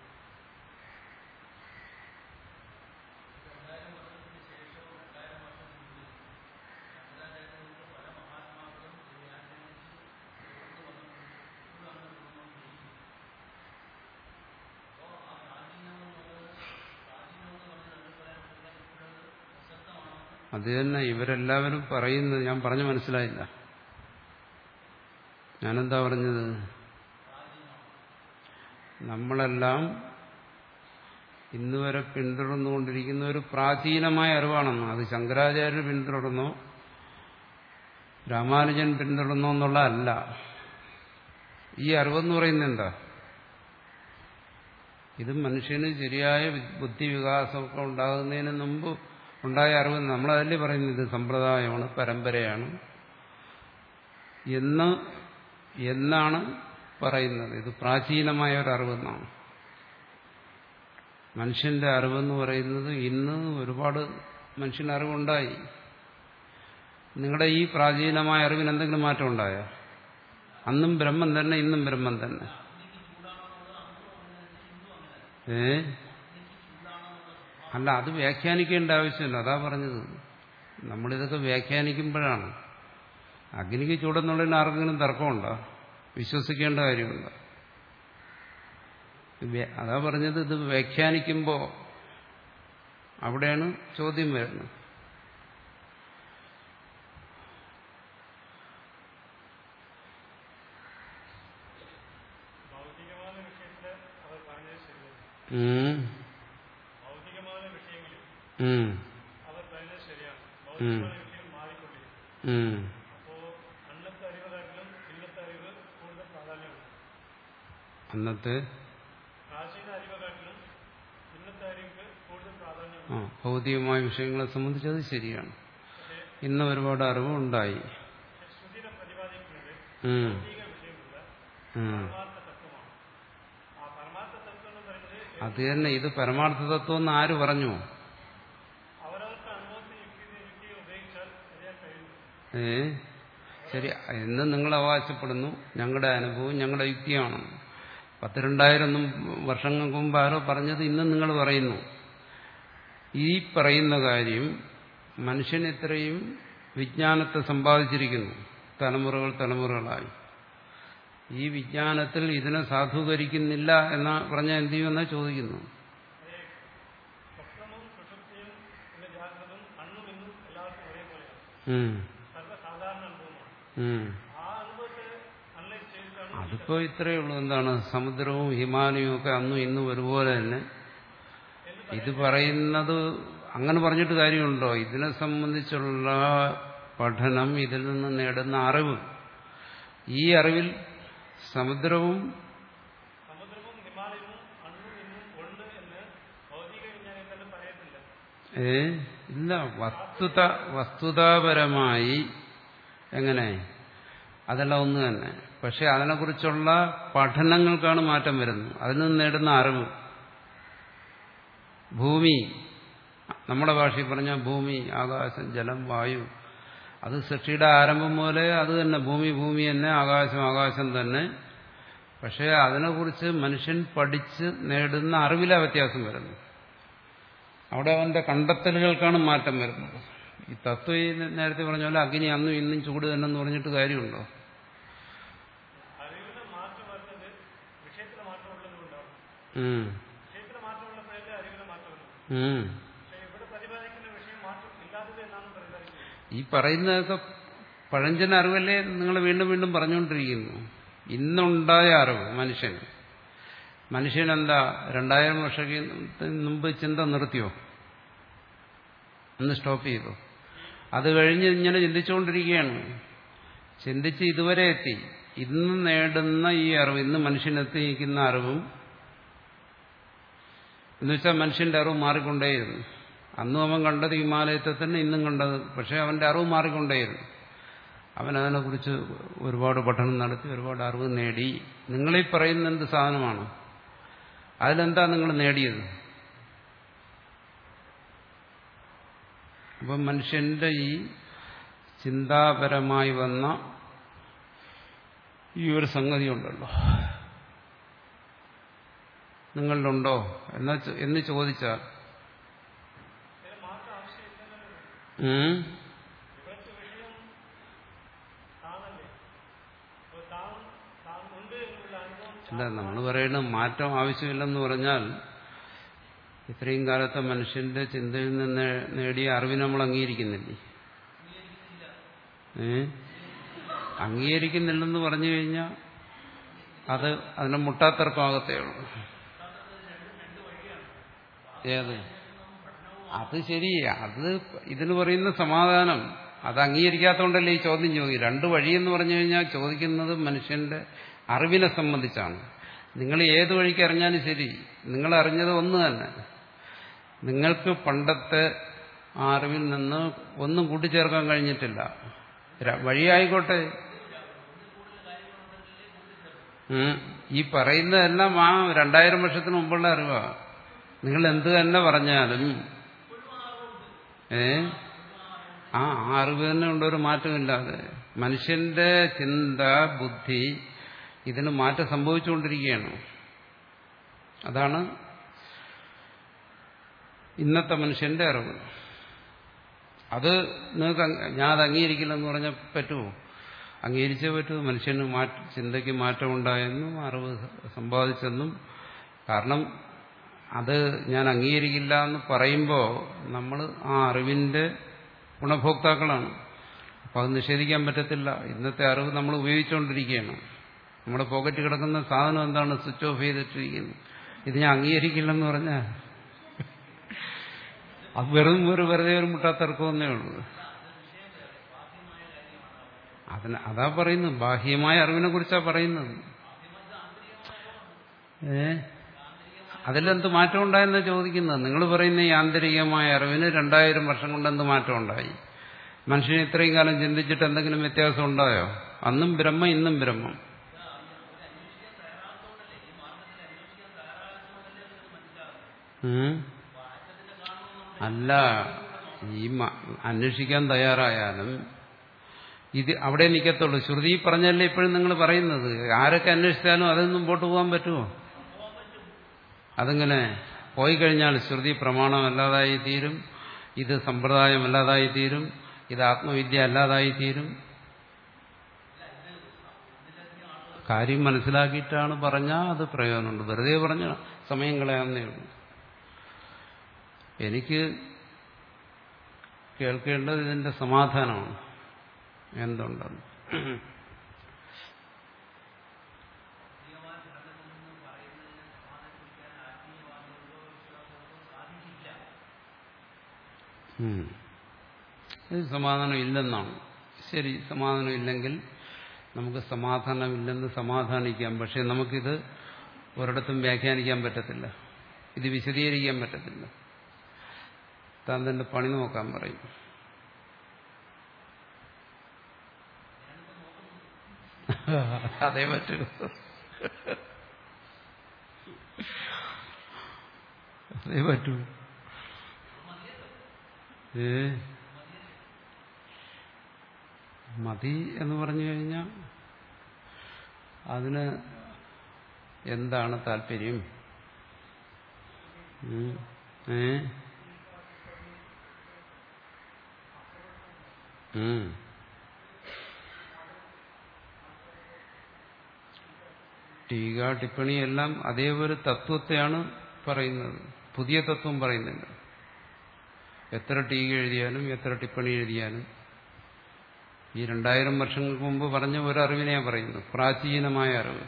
അത് തന്നെ ഇവരെല്ലാവരും പറയുന്നത് ഞാൻ പറഞ്ഞു മനസ്സിലായില്ല ഞാനെന്താ പറഞ്ഞത് നമ്മളെല്ലാം ഇന്നുവരെ പിന്തുടർന്നുകൊണ്ടിരിക്കുന്ന ഒരു പ്രാചീനമായ അറിവാണെന്ന് അത് ശങ്കരാചാര്യർ പിന്തുടർന്നോ രാമാനുജൻ പിന്തുടർന്നോ എന്നുള്ള അല്ല ഈ അറിവെന്ന് പറയുന്നത് എന്താ ഇത് മനുഷ്യന് ശരിയായ ബുദ്ധി വികാസമൊക്കെ ഉണ്ടാകുന്നതിന് മുമ്പ് ഉണ്ടായ അറിവ് നമ്മളതല്ലേ പറയുന്നത് ഇത് സമ്പ്രദായമാണ് പരമ്പരയാണ് എന്ന് എന്നാണ് പറയുന്നത് ഇത് പ്രാചീനമായ ഒരു അറിവെന്നാണ് മനുഷ്യന്റെ അറിവെന്ന് പറയുന്നത് ഇന്ന് ഒരുപാട് മനുഷ്യന് അറിവുണ്ടായി നിങ്ങളുടെ ഈ പ്രാചീനമായ അറിവിന് എന്തെങ്കിലും മാറ്റം ഉണ്ടായോ അന്നും ബ്രഹ്മം തന്നെ ഇന്നും ബ്രഹ്മം തന്നെ ഏ അല്ല അത് വ്യാഖ്യാനിക്കേണ്ട ആവശ്യമില്ല അതാ പറഞ്ഞത് നമ്മളിതൊക്കെ വ്യാഖ്യാനിക്കുമ്പോഴാണ് അഗ്നിക്ക് ചൂടെന്നുള്ളതിന് ആർക്കെങ്കിലും തർക്കമുണ്ടോ വിശ്വസിക്കേണ്ട കാര്യമുണ്ടോ അതാ പറഞ്ഞത് ഇത് വ്യാഖ്യാനിക്കുമ്പോൾ അവിടെയാണ് ചോദ്യം വരുന്നത് ഭൗതികമായ വിഷയത്തില് അവർ പറഞ്ഞത് ശരിയല്ല ഉം. ഭൗതികമായ വിഷയങ്ങളിൽ ഉം. അവർ പറഞ്ഞത് ശരിയാണ് ഭൗതികമായ വിഷയം മാറിക്കൊണ്ടിരിക്കും ഉം. അപ്പോ അന്നത്തെ പ്രാചീന അറിവകാട്ടിലും ഇന്നത്തെ അറിവുക്ക് കൂടുതൽ പ്രാധാന്യം ആ ഭൗതികമായ വിഷയങ്ങളെ സംബന്ധിച്ച് അത് ശരിയാണ് ഇന്ന് ഒരുപാട് അറിവ് ഉണ്ടായി ശ്രുതിനെ പ്രതിപാദിക്കുന്നത് ഉം. ഭൗതിക വിഷയമുള്ള ഉം. പരമാർത്ഥ തത്വമാണ് ആ പരമാർത്ഥ തത്വം എന്ന് പറയുന്നത് അത് തന്നെ ഇത് പരമാർത്ഥ തത്വം എന്ന് ആര് പറഞ്ഞു അവരവർക്ക് അനുഭവത്തിൽ യുക്തി യുക്തിയെ ഉപയോഗിച്ചാൽ അറിയാൻ കഴിയുന്നു ഏ ശരി എന്ന് നിങ്ങൾ അവകാശപ്പെടുന്നു ഞങ്ങളുടെ അനുഭവം ഞങ്ങളുടെ യുക്തിയാണ് പത്ത് രണ്ടായിരം വർഷങ്ങൾക്ക് മുമ്പ് ആരോ പറഞ്ഞത് ഇന്ന് നിങ്ങൾ പറയുന്നു ഈ പറയുന്ന കാര്യം മനുഷ്യൻ ഇത്രയും വിജ്ഞാനത്തെ സമ്പാദിച്ചിരിക്കുന്നു തലമുറകൾ തലമുറകളായി ഈ വിജ്ഞാനത്തിൽ ഇതിനെ സാധൂകരിക്കുന്നില്ല എന്ന് പറഞ്ഞാൽ എന്ത് ചെയ്യുമെന്നാ ചോദിക്കുന്നു സ്വപ്നവും സുഷുപ്തിയും പിന്നെ ജാഗ്രതയും കണ്ണും ഇന്നും എല്ലാവർക്കും ഒരേപോലെയാണ് ഉം, സർവ്വസാധാരണ അനുഭവമാണ് ഉം. ആ അനുഭവത്തെ അനലൈസ് ചെയ്തിട്ടാണ് അതിപ്പോ ഇത്രയേ ഉള്ളൂ എന്താണ് സമുദ്രവും ഹിമാലയവും ഒക്കെ അന്നും ഇന്നും ഒരുപോലെ തന്നെ ഇത് പറയുന്നത് അങ്ങനെ പറഞ്ഞിട്ട് കാര്യമുണ്ടോ ഇതിനെ സംബന്ധിച്ചുള്ള പഠനം ഇതിൽ നിന്ന് നേടുന്ന അറിവ് ഈ അറിവിൽ സമുദ്രവും സമുദ്രവും ഹിമാലയവും അണ്ണും ഇന്നും ഉണ്ട് എന്ന് ഭൗതിക വിജ്ഞാനത്തിൽ പറയത്തില്ല ഏ ഇല്ല വസ്തുത വസ്തുതാപരമായി എങ്ങനെ അതെല്ലാം ഒന്ന് തന്നെ പക്ഷെ അതിനെക്കുറിച്ചുള്ള പഠനങ്ങൾക്കാണ് മാറ്റം വരുന്നത് അതിൽ നിന്ന് നേടുന്ന അറിവ് ഭൂമി നമ്മുടെ ഭാഷയിൽ പറഞ്ഞ ഭൂമി ആകാശം ജലം വായു അത് സൃഷ്ടിയുടെ ആരംഭം പോലെ അത് തന്നെ ഭൂമി ഭൂമി തന്നെ ആകാശം ആകാശം തന്നെ പക്ഷേ അതിനെക്കുറിച്ച് മനുഷ്യൻ പഠിച്ച് നേടുന്ന അറിവിലെ വ്യത്യാസം വരുന്നു അവിടെ അവന്റെ കണ്ടെത്തലുകൾക്കാണ് മാറ്റം വരുന്നത് ഈ തത്വ ഈ നേരത്തെ പറഞ്ഞ പോലെ അഗ്നി അന്നും ഇന്നും ചൂട് തന്നെ എന്ന് പറഞ്ഞിട്ട് കാര്യമുണ്ടോ അറിവിന് മാറ്റം വരുന്നത് വിഷയത്തിന് മാറ്റം ഉള്ളതുകൊണ്ടാണ് ഉം. വിഷയത്തിന് മാറ്റമുള്ളപ്പോഴല്ലേ അറിവിന് മാറ്റമുള്ളൂ ഉം. പക്ഷേ ഇവിടെ പ്രതിപാദിക്കുന്ന വിഷയം മാറ്റം ഇല്ലാത്തത് എന്നാണ് പ്രതിപാദിക്കുന്നത് ഈ പറയുന്നതൊക്കെ പഴഞ്ചൻ അറിവല്ലേ നിങ്ങൾ വീണ്ടും വീണ്ടും പറഞ്ഞുകൊണ്ടിരിക്കുന്നു ഇന്നുണ്ടായ അറിവ് മനുഷ്യന് മനുഷ്യനെന്താ രണ്ടായിരം വർഷത്തിന് മുമ്പ് ചിന്ത നിർത്തിയോ ഒന്ന് സ്റ്റോപ്പ് ചെയ്തു അത് കഴിഞ്ഞ് ഇങ്ങനെ ചിന്തിച്ചുകൊണ്ടിരിക്കുകയാണ് ചിന്തിച്ച് ഇതുവരെ എത്തി ഇന്ന് നേടുന്ന ഈ അറിവ് ഇന്ന് മനുഷ്യനെത്തിയിരിക്കുന്ന അറിവും എന്നുവെച്ചാൽ മനുഷ്യന്റെ അറിവ് മാറിക്കൊണ്ടേയിരുന്നു അന്നും അവൻ കണ്ടത് ഹിമാലയത്തെ തന്നെ ഇന്നും കണ്ടത് പക്ഷെ അവന്റെ അറിവ് മാറിക്കൊണ്ടേയിരുന്നു അവൻ അതിനെക്കുറിച്ച് ഒരുപാട് പഠനം നടത്തി ഒരുപാട് അറിവ് നേടി നിങ്ങളീ പറയുന്ന എന്ത് സാധനമാണ് അതിലെന്താ നിങ്ങൾ നേടിയത് അപ്പം മനുഷ്യന്റെ ഈ ചിന്താപരമായി വന്ന ഈ ഒരു സംഗതി ഉണ്ടല്ലോ നിങ്ങളിലുണ്ടോ എന്നാ ചോ- എന്ന് ചോദിച്ചാൽ ഇതിന് മാറ്റം ആവശ്യമില്ലെന്നല്ലേ ഉം, ഇവിടുത്തെ വിഷയം താനല്ലേ അപ്പോൾ താൻ താൻ ഉണ്ട് എന്നുള്ള അനുഭവം അല്ല നമ്മൾ പറയുന്നത് മാറ്റം ആവശ്യമില്ലെന്ന് പറഞ്ഞാൽ ഇത്രയും കാലത്തെ മനുഷ്യന്റെ ചിന്തയിൽ നിന്ന് നേടിയ അറിവിനെ നമ്മൾ അംഗീകരിക്കുന്നില്ലേ ഏ അംഗീകരിക്കുന്നില്ലെന്ന് പറഞ്ഞു കഴിഞ്ഞാൽ അത് അതിന്റെ മുട്ടാത്തർക്കമാകത്തേ ഉള്ളൂ ഏത് അത് ശരി അത് ഇതിന് പറയുന്ന സമാധാനം അത് അംഗീകരിക്കാത്തതുകൊണ്ടല്ലേ ഈ ചോദ്യം ചോദിക്കും രണ്ട് വഴിയെന്ന് പറഞ്ഞു കഴിഞ്ഞാൽ ചോദിക്കുന്നത് മനുഷ്യന്റെ അറിവിനെ സംബന്ധിച്ചാണ് നിങ്ങൾ ഏത് വഴിക്ക് അറിഞ്ഞാലും ശരി നിങ്ങൾ അറിഞ്ഞത് ഒന്ന് തന്നെ നിങ്ങൾക്ക് പണ്ടത്തെ ആ അറിവിൽ നിന്ന് ഒന്നും കൂട്ടിച്ചേർക്കാൻ കഴിഞ്ഞിട്ടില്ല ര- വഴിയായിക്കോട്ടെ ഉം. ഈ പറയുന്നതെല്ലാം ആ രണ്ടായിരം വർഷത്തിന് മുമ്പുള്ള അറിവാ നിങ്ങൾ എന്ത് തന്നെ പറഞ്ഞാലും ഏ ആ ആ അറിവ് തന്നെ ഉണ്ട് ഒരു മാറ്റമില്ലാതെ മനുഷ്യന്റെ ചിന്ത ബുദ്ധി ഇതിന് മാറ്റം സംഭവിച്ചുകൊണ്ടിരിക്കുകയാണ് അതാണ് ഇന്നത്തെ മനുഷ്യന്റെ അറിവ് അത് നിങ്ങൾക്ക് അംഗ- ഞാൻ അത് അംഗീകരിക്കില്ലെന്ന് പറഞ്ഞാൽ പറ്റുമോ അംഗീകരിച്ചേ പറ്റൂ മനുഷ്യന് മാറ്റ ചിന്തയ്ക്ക് മാറ്റമുണ്ടായെന്നും അറിവ് സമ്പാദിച്ചെന്നും കാരണം അത് ഞാൻ അംഗീകരിക്കില്ല എന്ന് പറയുമ്പോൾ നമ്മൾ ആ അറിവിന്റെ ഗുണഭോക്താക്കളാണ് അപ്പോൾ അത് നിഷേധിക്കാൻ പറ്റത്തില്ല ഇന്നത്തെ അറിവ് നമ്മൾ ഉപയോഗിച്ചുകൊണ്ടിരിക്കുകയാണ് നമ്മുടെ പോക്കറ്റ് കിടക്കുന്ന സാധനം എന്താണ് സ്വിച്ച് ഓഫ് ചെയ്തിട്ടിരിക്കുന്നത് ഇത് ഞാൻ അംഗീകരിക്കില്ലെന്ന് പറഞ്ഞാൽ അത് വെറും ഒരു വെറുതെ ഒരു മുട്ടാത്തർക്കമെന്നേ ഉള്ളൂ അതിന് അതാ പറയുന്നത് ബാഹ്യമായ അറിവിനെ കുറിച്ചാ പറയുന്നത് ഏ അതിലെന്ത് മാറ്റം ഉണ്ടായെന്ന് ചോദിക്കുന്നത് നിങ്ങൾ പറയുന്ന ഈ ആന്തരികമായ അറിവിന് രണ്ടായിരം വർഷം കൊണ്ട് എന്ത് മാറ്റം ഉണ്ടായി മനുഷ്യൻ ഇത്രയും കാലം ചിന്തിച്ചിട്ട് എന്തെങ്കിലും വ്യത്യാസം ഉണ്ടായോ അന്നും ബ്രഹ്മം ഇന്നും ബ്രഹ്മം ഉം. അല്ല ഈ മ- അന്വേഷിക്കാൻ തയ്യാറായാലും ഇത് അവിടെ നിൽക്കത്തുള്ളൂ ശ്രുതി പറഞ്ഞല്ലേ ഇപ്പോഴും നിങ്ങൾ പറയുന്നത് ആരൊക്കെ അന്വേഷിച്ചാലും അതിൽ മുമ്പോട്ട് പോകാൻ പറ്റുമോ അതിങ്ങനെ പോയി കഴിഞ്ഞാൽ ശ്രുതി പ്രമാണമല്ലാതായി തീരും ഇത് സമ്പ്രദായമല്ലാതായി തീരും ഇത് ആത്മവിദ്യ അല്ലാതായി തീരും കാര്യം മനസ്സിലാക്കിയിട്ടാണ് പറഞ്ഞാൽ അത് പ്രയോജനമുണ്ട് വെറുതെ പറഞ്ഞ സമയം കളയാവുന്നേ ഉള്ളൂ എനിക്ക് കേൾക്കേണ്ടത് ഇതിന്റെ സമാധാനമാണ് എന്തുണ്ടെന്ന് ഉം. ഇത് സമാധാനം ഇല്ലെന്നാണ് ശരി സമാധാനം ഇല്ലെങ്കിൽ നമുക്ക് സമാധാനമില്ലെന്ന് സമാധാനിക്കാം പക്ഷെ നമുക്കിത് ഒരിടത്തും വ്യാഖ്യാനിക്കാൻ പറ്റത്തില്ല ഇത് വിശദീകരിക്കാൻ പറ്റത്തില്ല താൻ തന്റെ പണി നോക്കാൻ പറയും അതേ പറ്റൂ അതേ പറ്റൂ ഏ മതി എന്ന് പറഞ്ഞു കഴിഞ്ഞാൽ അതിന് എന്താണ് താല്പര്യം ഉം. ഏ ഉം. ടീക ടിപ്പണി എല്ലാം അതേ ഒരു തത്വത്തെയാണ് പറയുന്നത് പുതിയ തത്വം പറയുന്നില്ല എത്ര ടീക എഴുതിയാലും എത്ര ടിപ്പണി എഴുതിയാലും ഈ രണ്ടായിരം വർഷങ്ങൾക്ക് മുമ്പ് പറഞ്ഞ ഒരു അറിവിനെയാണ് പറയുന്നത് പ്രാചീനമായ അറിവ്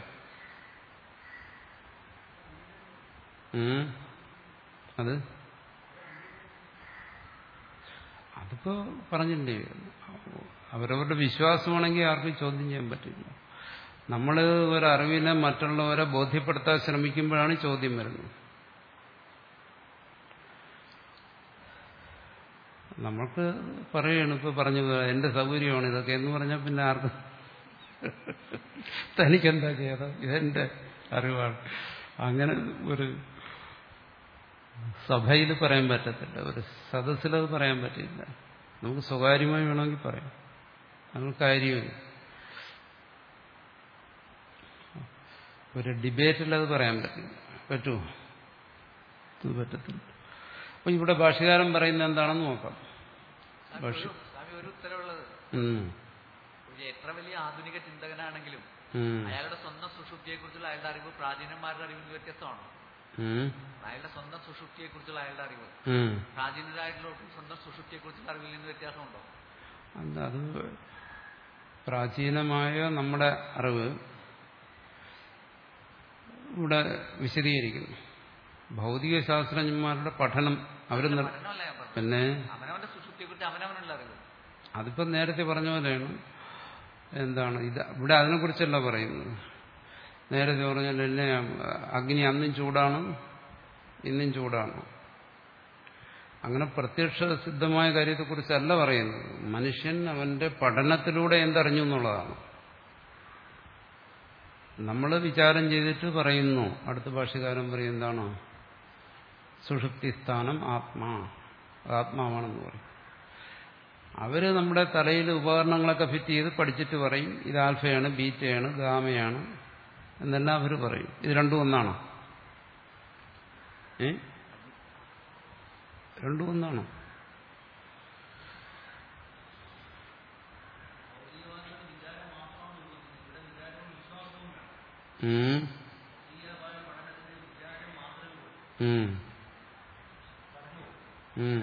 ഉം. അത് അതിപ്പോ പറഞ്ഞില്ലേ അവരവരുടെ വിശ്വാസമാണെങ്കിൽ ആർക്കും ചോദ്യം ചെയ്യാൻ പറ്റില്ല നമ്മൾ ഒരു അറിവിനെ മറ്റുള്ളവരെ ബോധ്യപ്പെടുത്താൻ ശ്രമിക്കുമ്പോഴാണ് ചോദ്യം വരുന്നത് നമ്മൾക്ക് പറയുകയാണ് ഇപ്പൊ പറഞ്ഞു എന്റെ സൗകര്യമാണ് ഇതൊക്കെ എന്ന് പറഞ്ഞാൽ പിന്നെ ആർക്കും തനിക്കെന്താ ചെയ്യാതെ ഇതെന്റെ അറിവാണ് അങ്ങനെ ഒരു സഭയിൽ പറയാൻ പറ്റത്തില്ല ഒരു സദസ്സിലത് പറയാൻ പറ്റില്ല നമുക്ക് സ്വകാര്യമായി വേണമെങ്കിൽ പറയാം നമ്മൾ കാര്യമില്ല ഒരു ഡിബേറ്റിൽ അത് പറയാൻ പറ്റില്ല പറ്റുമോ അത് പറ്റത്തില്ല അപ്പൊ ഇവിടെ ഭാഷകാരൻ പറയുന്നത് എന്താണെന്ന് നോക്കാം സ്വാമി ഭാഷ ഒരു- സ്വാമി ഒരു ഉത്തരവുള്ളത് ഉം. ഒരു എത്ര വലിയ ആധുനിക ചിന്തകനാണെങ്കിലും ഉം. അയാളുടെ സ്വന്തം സുഷുപ്തിയെ കുറിച്ചുള്ള അയാളുടെ അറിവ് പ്രാചീനന്മാരുടെ അറിവിൽ നിന്ന് വ്യത്യസ്തമാണ് ഉം. അയാളുടെ സ്വന്തം സുഷുപ്തിയെ കുറിച്ചുള്ള അയാളുടെ അറിവ് ഉം. പ്രാചീനരായിട്ടുള്ളവർക്കും സ്വന്തം സുഷുപ്തിയെ കുറിച്ചുള്ള അറിവിൽ നിന്ന് വ്യത്യാസമുണ്ടോ അല്ല അത് പ്രാചീനമായ നമ്മുടെ അറിവ് ഇവിടെ വിശദീകരിക്കുന്നു ഭൗതിക ശാസ്ത്രജ്ഞന്മാരുടെ പഠനം അവർ പഠനമല്ല ഞാൻ പറഞ്ഞത് പിന്നെ അവനവന്റെ സുഷുപ്തിയെ കുറിച്ച് അവനവനുള്ള അറിവ് അതിപ്പം നേരത്തെ പറഞ്ഞ പോലെയാണ് എന്താണ് ഇത് ഇവിടെ അതിനെക്കുറിച്ചല്ല പറയുന്നത് നേരത്തെ പറഞ്ഞാൽ എന്നെ അഗ്നി അന്നും ചൂടാണ് ഇന്നും ചൂടാണ് അങ്ങനെ പ്രത്യക്ഷ സിദ്ധമായ കാര്യത്തെക്കുറിച്ചല്ല പറയുന്നത് മനുഷ്യൻ അവന്റെ പഠനത്തിലൂടെ എന്തറിഞ്ഞു എന്നുള്ളതാണ് നമ്മൾ വിചാരം ചെയ്തിട്ട് പറയുന്നു അടുത്ത ഭാഷകാരൻ പറയും എന്താണ് സുഷുപ്തി സ്ഥാനം ആത്മാ ആത്മാവാണെന്ന് പറയും അവര് നമ്മുടെ തലയിൽ ഉപകരണങ്ങളൊക്കെ ഫിറ്റ് ചെയ്ത് പഠിച്ചിട്ട് പറയും ഇത് ആൽഫയാണ് ബീറ്റയാണ് ഗാമയാണ് എന്നെല്ലാം അവർ പറയും ഇത് രണ്ടും ഒന്നാണോ ഏ രണ്ടും ഒന്നാണോ ഉം. ഉം. ഉം.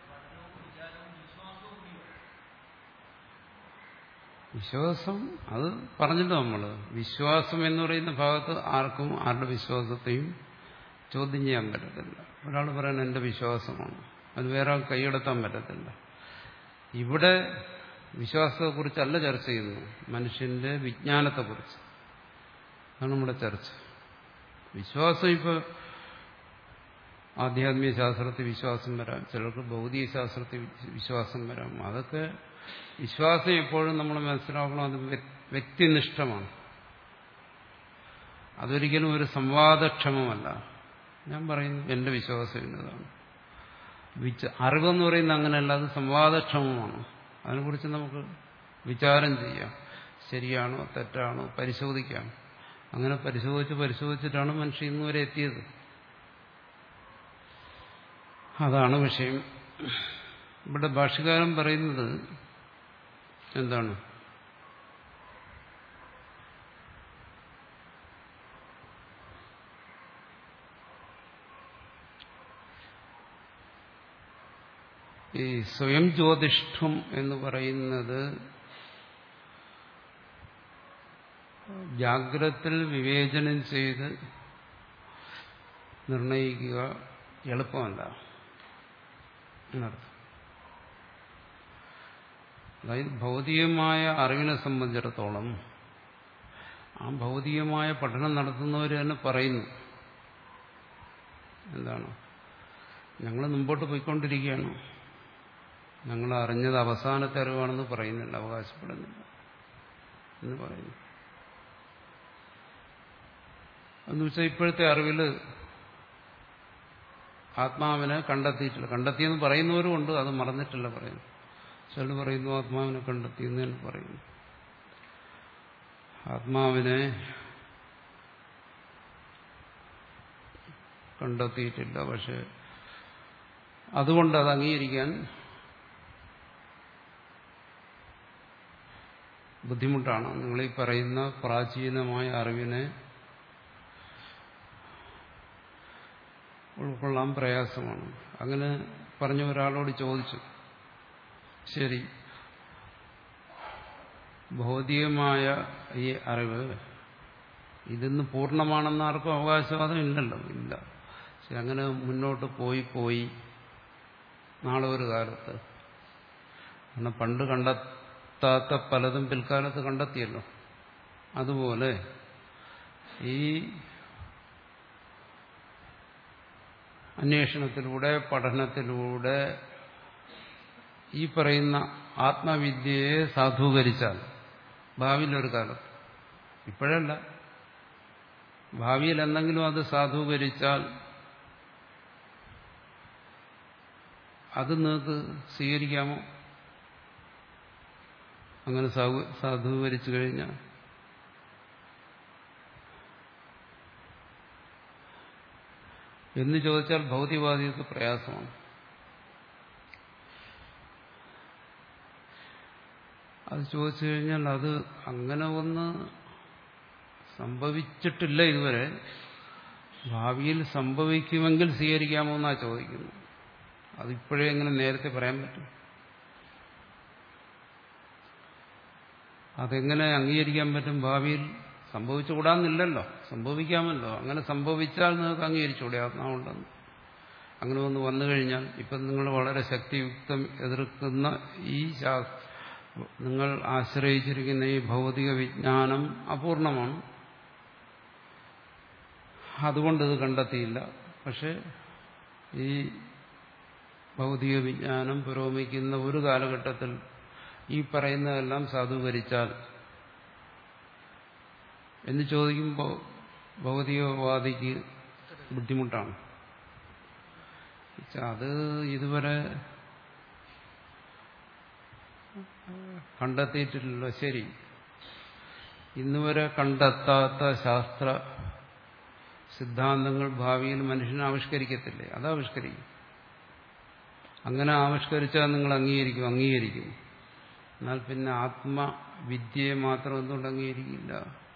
വിശ്വാസം അത് പറഞ്ഞല്ലോ നമ്മള് വിശ്വാസം എന്ന് പറയുന്ന ഭാഗത്ത് ആർക്കും ആരുടെ വിശ്വാസത്തെയും ചോദ്യം ചെയ്യാൻ പറ്റത്തില്ല ഒരാൾ പറയണ എന്റെ വിശ്വാസമാണ് അത് വേറെ ആൾ കൈയെടുത്താൻ പറ്റത്തില്ല ഇവിടെ വിശ്വാസത്തെക്കുറിച്ചല്ല ചർച്ച ചെയ്യുന്നു മനുഷ്യന്റെ വിജ്ഞാനത്തെക്കുറിച്ച് അതാണ് നമ്മുടെ ചർച്ച വിശ്വാസം ഇപ്പോൾ ആധ്യാത്മിക ശാസ്ത്രത്തിൽ വിശ്വാസം വരാം ചിലർക്ക് ഭൗതിക ശാസ്ത്രത്തിൽ വിശ്വാസം വരാം അതൊക്കെ വിശ്വാസം എപ്പോഴും നമ്മൾ മനസ്സിലാക്കണം അത് വ്യ- വ്യക്തിനിഷ്ഠമാണ് അതൊരിക്കലും ഒരു സംവാദക്ഷമമല്ല ഞാൻ പറയുന്നു എന്റെ വിശ്വാസം എന്നതാണ് വിച അറിവെന്ന് പറയുന്നത് അങ്ങനെയല്ല അത് സംവാദക്ഷമമാണ് അതിനെക്കുറിച്ച് നമുക്ക് വിചാരം ചെയ്യാം ശരിയാണോ തെറ്റാണോ പരിശോധിക്കാം അങ്ങനെ പരിശോധിച്ച് പരിശോധിച്ചിട്ടാണ് മനുഷ്യൻ ഇന്ന് വരെ എത്തിയത് അതാണ് വിഷയം ഇവിടെ ഭാഷകാരൻ പറയുന്നത് എന്താണ് ഈ സ്വയം ജ്യോതിഷ്ഠം എന്ന് പറയുന്നത് ജാഗ്രത്തിൽ വിവേചനം ചെയ്ത് നിർണയിക്കുക എളുപ്പമല്ല എന്നർത്ഥം അതായത് ഭൗതികമായ അറിവിനെ സംബന്ധിച്ചിടത്തോളം ആ ഭൗതികമായ പഠനം നടത്തുന്നവർ തന്നെ പറയുന്നു എന്താണ് ഞങ്ങൾ മുമ്പോട്ട് പോയിക്കൊണ്ടിരിക്കുകയാണ് ഞങ്ങൾ അറിഞ്ഞത് അവസാനത്തെ അറിവാണെന്ന് പറയുന്നില്ല അവകാശപ്പെടുന്നില്ല എന്ന് പറയുന്നു എന്ന് വെച്ചാൽ ഇപ്പോഴത്തെ അറിവിൽ ആത്മാവിനെ കണ്ടെത്തിയിട്ടില്ല കണ്ടെത്തിയെന്ന് പറയുന്നവരും ഉണ്ട് അത് മറന്നിട്ടില്ല പറയുന്നു ചിലർ പറയുന്നു ആത്മാവിനെ കണ്ടെത്തി എന്ന് തന്നെ പറയുന്നു ആത്മാവിനെ കണ്ടെത്തിയിട്ടില്ല പക്ഷെ അതുകൊണ്ട് അത് അംഗീകരിക്കാൻ ബുദ്ധിമുട്ടാണ് നിങ്ങൾ ഈ പറയുന്ന പ്രാചീനമായ അറിവിനെ ഉൾക്കൊള്ളാൻ പ്രയാസമാണ് അങ്ങനെ പറഞ്ഞ ഒരാളോട് ചോദിച്ചു ശരി ഭൗതികമായ ഈ അറിവ് ഇതിന്ന് പൂർണ്ണമാണെന്ന് ആർക്കും അവകാശവാദം ഇല്ലല്ലോ ഇല്ല പക്ഷെ അങ്ങനെ മുന്നോട്ട് പോയി പോയി നാളെ ഒരു കാലത്ത് കാരണം പണ്ട് കണ്ടെത്താത്ത പലതും പിൽക്കാലത്ത് കണ്ടെത്തിയല്ലോ അതുപോലെ ഈ അന്വേഷണത്തിലൂടെ പഠനത്തിലൂടെ ഈ പറയുന്ന ആത്മവിദ്യയെ സാധൂകരിച്ചാൽ ഭാവിയിലൊരു കാലത്ത് ഇപ്പോഴല്ല ഭാവിയിൽ എന്തെങ്കിലും അത് സാധൂകരിച്ചാൽ അത് നിങ്ങൾക്ക് സ്വീകരിക്കാമോ അങ്ങനെ സാധു- സാധൂകരിച്ചു കഴിഞ്ഞാൽ എന്ന് ചോദിച്ചാൽ ഭൗതികവാദികൾക്ക് പ്രയാസമാണ് അത് ചോദിച്ചു കഴിഞ്ഞാൽ അത് അങ്ങനെ ഒന്ന് സംഭവിച്ചിട്ടില്ല ഇതുവരെ ഭാവിയിൽ സംഭവിക്കുമെങ്കിൽ സ്വീകരിക്കാമോ എന്നാ ചോദിക്കുന്നു അതിപ്പോഴേ എങ്ങനെ നേരത്തെ പറയാൻ പറ്റും അതെങ്ങനെ അംഗീകരിക്കാൻ പറ്റും ഭാവിയിൽ സംഭവിച്ചുകൂടാന്നില്ലല്ലോ സംഭവിക്കാമല്ലോ അങ്ങനെ സംഭവിച്ചാൽ നിങ്ങൾക്ക് അംഗീകരിച്ചുകൂടെ ആത്മാവുണ്ടെന്ന് അങ്ങനെ ഒന്ന് വന്നു കഴിഞ്ഞാൽ ഇപ്പം നിങ്ങൾ വളരെ ശക്തിയുക്തം എതിർക്കുന്ന ഈ ശാസ് നിങ്ങൾ ആശ്രയിച്ചിരിക്കുന്ന ഈ ഭൗതിക വിജ്ഞാനം അപൂർണമാണ് അതുകൊണ്ട് ഇത് കണ്ടെത്തിയില്ല പക്ഷെ ഈ ഭൗതിക വിജ്ഞാനം പുരോഗമിക്കുന്ന ഒരു കാലഘട്ടത്തിൽ ഈ പറയുന്നതെല്ലാം സാധൂകരിച്ചാൽ എന്ന് ചോദിക്കുമ്പോൾ ഭൗതികവാദിക്ക് ബുദ്ധിമുട്ടാണ് അത് ഇതുവരെ കണ്ടെത്തിയിട്ടില്ലല്ലോ ശരി ഇന്നുവരെ കണ്ടെത്താത്ത ശാസ്ത്ര സിദ്ധാന്തങ്ങൾ ഭാവിയിൽ മനുഷ്യനെ ആവിഷ്കരിക്കത്തില്ലേ അത് ആവിഷ്കരിക്കും അങ്ങനെ ആവിഷ്കരിച്ചാൽ നിങ്ങൾ അംഗീകരിക്കും അംഗീകരിക്കും എന്നാൽ പിന്നെ ആത്മവിദ്യയെ മാത്രം എന്തുകൊണ്ട് അംഗീകരിക്കില്ല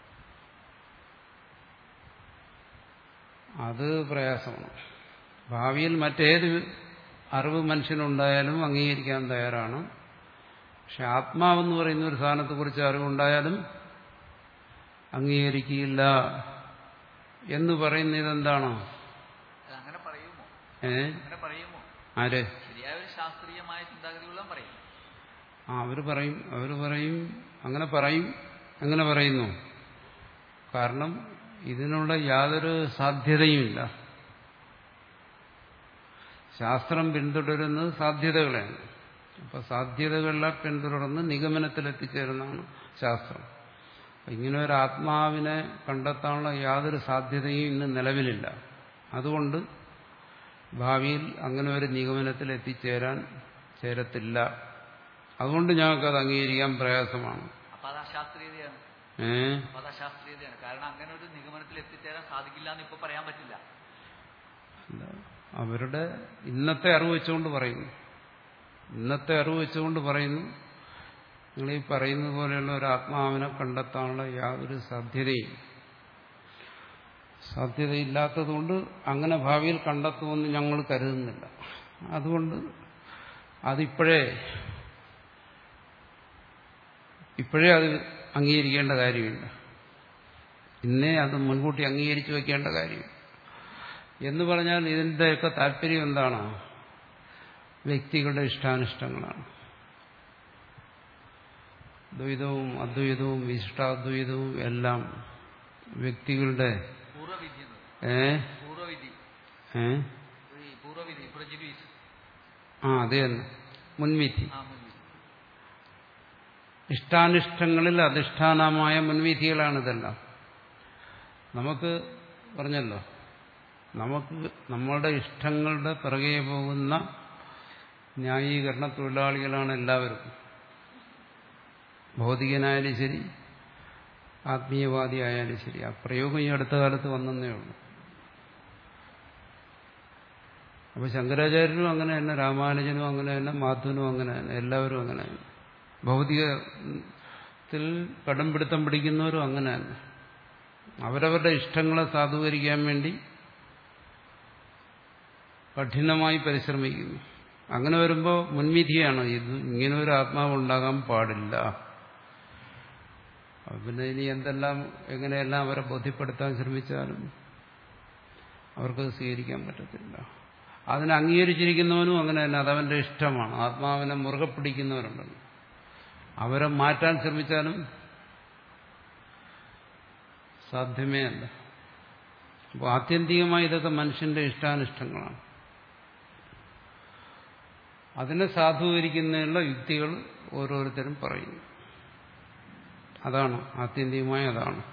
അത് പ്രയാസമാണ് ഭാവിയിൽ മറ്റേത് അറിവ് മനുഷ്യനുണ്ടായാലും അംഗീകരിക്കാൻ തയ്യാറാണ് പക്ഷെ ആത്മാവെന്ന് പറയുന്ന ഒരു സാധനത്തെക്കുറിച്ച് അറിവുണ്ടായാലും അംഗീകരിക്കില്ല എന്ന് പറയുന്ന ഇതെന്താണ് അത് അങ്ങനെ പറയുമോ ഏ അങ്ങനെ പറയുമോ ആര് ശരിയായ ഒരു ശാസ്ത്രീയമായ ചിന്താഗതിയുള്ള പറയും ആ അവര് പറയും അവര് പറയും അങ്ങനെ പറയും എങ്ങനെ പറയുന്നു കാരണം ഇതിനുള്ള യാതൊരു സാധ്യതയുമില്ല ശാസ്ത്രം പിന്തുടരുന്നത് സാധ്യതകളെയാണ് അപ്പൊ സാധ്യതകളെ പിന്തുടർന്ന് നിഗമനത്തിലെത്തിച്ചേരുന്നതാണ് ശാസ്ത്രം അപ്പൊ ഇങ്ങനെ ഒരു ആത്മാവിനെ കണ്ടെത്താനുള്ള യാതൊരു സാധ്യതയും ഇന്ന് നിലവിലില്ല അതുകൊണ്ട് ഭാവിയിൽ അങ്ങനെ ഒരു നിഗമനത്തിൽ എത്തിച്ചേരാൻ ചേരത്തില്ല അതുകൊണ്ട് ഞങ്ങൾക്കത് അംഗീകരിക്കാൻ പ്രയാസമാണ് അപ്പൊ അത് അശാസ്ത്രീയതയാണ് ഏ അപ്പൊ അത് അശാസ്ത്രീയതയാണ് കാരണം അങ്ങനെ ഒരു നിഗമനത്തിൽ എത്തിച്ചേരാൻ സാധിക്കില്ല എന്ന് ഇപ്പൊ പറയാൻ പറ്റില്ല എന്താ, അവരുടെ ഇന്നത്തെ അറിവ് വെച്ചുകൊണ്ട് പറയുന്നു ഇന്നത്തെ അറിവ് വെച്ചുകൊണ്ട് പറയുന്നു നിങ്ങൾ ഈ പറയുന്നത് പോലെയുള്ള ഒരു ആത്മാവിനെ കണ്ടെത്താനുള്ള യാതൊരു സാധ്യതയും സാധ്യതയില്ലാത്തതുകൊണ്ട് അങ്ങനെ ഭാവിയിൽ കണ്ടെത്തുമെന്ന് ഞങ്ങൾ കരുതുന്നില്ല അതുകൊണ്ട് അതിപ്പോഴേ ഇപ്പോഴേ അത് അംഗീകരിക്കേണ്ട കാര്യമില്ല ഇന്നേ അത് മുൻകൂട്ടി അംഗീകരിച്ചു വെക്കേണ്ട കാര്യം എന്ന് പറഞ്ഞാൽ ഇതിൻ്റെയൊക്കെ താല്പര്യം എന്താണ് വ്യക്തികളുടെ ഇഷ്ടാനിഷ്ടങ്ങളാണ് ദ്വൈതവും അദ്വൈതവും വിശിഷ്ടാദ്വൈതവും എല്ലാം വ്യക്തികളുടെ പൂർവ്വവിധി എന്ന് ഏ പൂർവ്വവിധി ഏ ഈ പൂർവ്വവിധി പ്രജിബീസ് ആ അത് തന്നെ മുൻവിധി ആ മുൻവിധി ഇഷ്ടാനിഷ്ടങ്ങളിൽ അധിഷ്ഠാനമായ മുൻവിധികളാണിതെല്ലാം നമുക്ക് പറഞ്ഞല്ലോ നമുക്ക് നമ്മളുടെ ഇഷ്ടങ്ങളുടെ പിറകെ പോകുന്ന ന്യായീകരണ തൊഴിലാളികളാണ് എല്ലാവരും ഭൗതികനായാലും ശരി ആത്മീയവാദി ആയാലും ശരി ആ പ്രയോഗം ഈ അടുത്ത കാലത്ത് വന്നേ ഉള്ളൂ അപ്പൊ ശങ്കരാചാര്യനും അങ്ങനെ തന്നെ രാമാനുജനും അങ്ങനെ തന്നെ മാധവനും അങ്ങനെ തന്നെ എല്ലാവരും അങ്ങനെ തന്നെ ഭൗതികത്തിൽ കടംപിടുത്തം പിടിക്കുന്നവരും അങ്ങനെ തന്നെ അവരവരുടെ ഇഷ്ടങ്ങളെ സാധൂകരിക്കാൻ വേണ്ടി കഠിനമായി പരിശ്രമിക്കുന്നു അങ്ങനെ വരുമ്പോൾ മുൻവിധിയാണ് ഇത് ഇങ്ങനെ ഒരു ആത്മാവ് ഉണ്ടാകാൻ പാടില്ല അപ്പൊ പിന്നെ ഇനി എന്തെല്ലാം എങ്ങനെയെല്ലാം അവരെ ബോധ്യപ്പെടുത്താൻ ശ്രമിച്ചാലും അവർക്കത് സ്വീകരിക്കാൻ പറ്റത്തില്ല അതിനെ അംഗീകരിച്ചിരിക്കുന്നവനും അങ്ങനെ തന്നെ അതവന്റെ ഇഷ്ടമാണ് ആത്മാവിനെ മുറുകെ പിടിക്കുന്നവരുണ്ടല്ലോ അവരെ മാറ്റാൻ ശ്രമിച്ചാലും സാധ്യമേ അല്ല അപ്പോൾ ആത്യന്തികമായി ഇതൊക്കെ മനുഷ്യന്റെ ഇഷ്ടാനിഷ്ടങ്ങളാണ് അതിനെ സാധൂകരിക്കുന്നതിനുള്ള യുക്തികൾ ഓരോരുത്തരും പറയുന്നു അതാണ് ആത്യന്തികമായി അതാണ്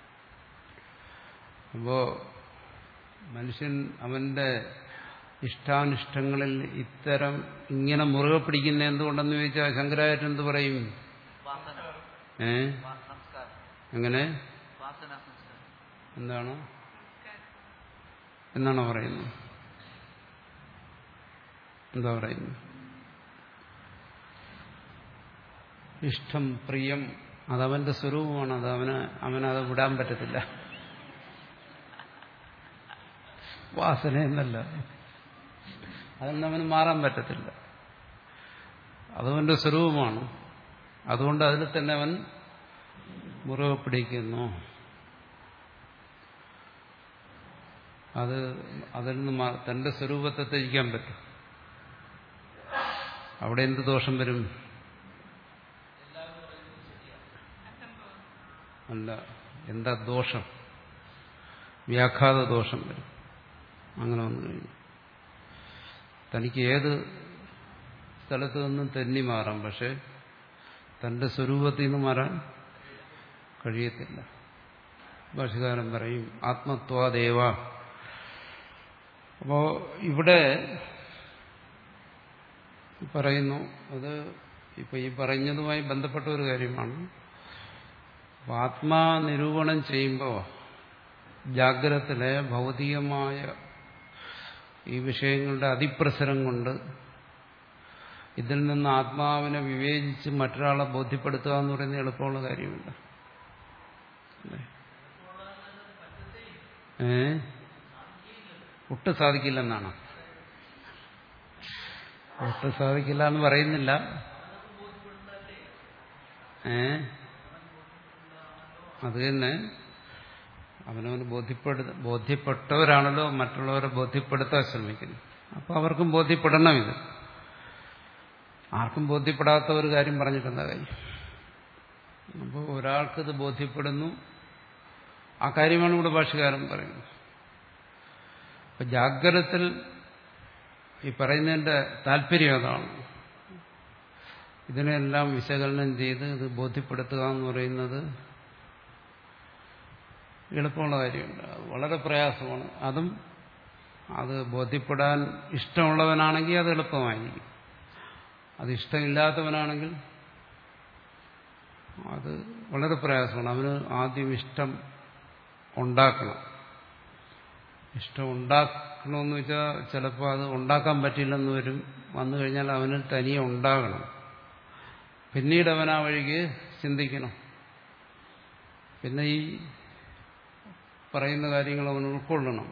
അപ്പോ മനുഷ്യൻ അവന്റെ ഇഷ്ടാനിഷ്ടങ്ങളിൽ ഇത്തരം ഇങ്ങനെ മുറുകെ പിടിക്കുന്ന എന്തുകൊണ്ടെന്ന് ചോദിച്ചാൽ ശങ്കരാചാര്യൻ എന്ത് പറയും വാസന ഏ വാ- സംസ്കാരം എങ്ങനെ വാസന സംസ്കാരം എന്താണ് എന്നാണോ പറയുന്നത് എന്താ പറയുന്നത് ഇഷ്ടം പ്രിയം അതവന്റെ സ്വരൂപമാണ് അത് അവന് അവനത് വിടാൻ പറ്റത്തില്ല വാസന എന്നല്ല അതിൽ നിന്ന് അവന് മാറാൻ പറ്റത്തില്ല അതവന്റെ സ്വരൂപമാണ് അതുകൊണ്ട് അതിൽ തന്നെ അവൻ മുറിവ് പിടിക്കുന്നു അത് അതിൽ നിന്ന് മാ- തന്റെ സ്വരൂപത്തെ ത്യജിക്കാൻ പറ്റും അവിടെ എന്ത് ദോഷം വരും അല്ല എന്താ ദോഷം വ്യാഘാത ദോഷം വരും അങ്ങനെ വന്നു കഴിഞ്ഞു തനിക്ക് ഏത് സ്ഥലത്ത് നിന്നും തെന്നി മാറാം പക്ഷെ തന്റെ സ്വരൂപത്തിൽ നിന്ന് മാറാൻ കഴിയത്തില്ല ഭാഷകാരൻ പറയും ആത്മത്വാദേവ അപ്പോ ഇവിടെ പറയുന്നു അത് ഇപ്പൊ ഈ പറഞ്ഞതുമായി ബന്ധപ്പെട്ട ഒരു കാര്യമാണ് അപ്പൊ ആത്മാ നിരൂപണം ചെയ്യുമ്പോൾ ജാഗ്രതത്തിലെ ഭൗതികമായ ഈ വിഷയങ്ങളുടെ അതിപ്രസരം കൊണ്ട് ഇതിൽ നിന്ന് ആത്മാവിനെ വിവേചിച്ച് മറ്റൊരാളെ ബോധ്യപ്പെടുത്തുക എന്ന് പറയുന്നത് എളുപ്പമുള്ള കാര്യമില്ല അല്ലേ? ഏ ഒട്ടും സാധിക്കില്ലെന്നാണ് ഒട്ടും സാധിക്കില്ല എന്ന് പറയുന്നില്ല ഏ അത് തന്നെ അവനവന് ബോധ്യപ്പെടു ബോധ്യപ്പെട്ടവരാണല്ലോ മറ്റുള്ളവരെ ബോധ്യപ്പെടുത്താൻ ശ്രമിക്കുന്നത് അപ്പൊ അവർക്കും ബോധ്യപ്പെടണം ഇത് ആർക്കും ബോധ്യപ്പെടാത്ത ഒരു കാര്യം പറഞ്ഞിട്ടെന്താ കാര്യം അപ്പോൾ ഒരാൾക്കിത് ബോധ്യപ്പെടുന്നു ആ കാര്യമാണ് ഇവിടെ ഭാഷകാരൻ പറയുന്നത് അപ്പൊ ജാഗ്രതത്തിൽ ഈ പറയുന്നതിന്റെ താല്പര്യം അതാണ് ഇതിനെല്ലാം വിശകലനം ചെയ്ത് ഇത് ബോധ്യപ്പെടുത്തുക എന്ന് പറയുന്നത് എളുപ്പമുള്ള കാര്യമുണ്ട് അത് വളരെ പ്രയാസമാണ് അതും അത് ബോധ്യപ്പെടാൻ ഇഷ്ടമുള്ളവനാണെങ്കിൽ അത് എളുപ്പമായിരിക്കും അത് ഇഷ്ടമില്ലാത്തവനാണെങ്കിൽ അത് വളരെ പ്രയാസമാണ് അവന് ആദ്യം ഇഷ്ടം ഉണ്ടാക്കണം ഇഷ്ടം ഉണ്ടാക്കണമെന്ന് വെച്ചാൽ ചിലപ്പോൾ അത് ഉണ്ടാക്കാൻ പറ്റില്ലെന്ന് വരും വന്നു കഴിഞ്ഞാൽ അവന് തനിയെ ഉണ്ടാകണം പിന്നീട് അവൻ ആ വഴിക്ക് ചിന്തിക്കണം പിന്നെ ഈ പറയുന്ന കാര്യങ്ങൾ അവൻ ഉൾക്കൊള്ളണം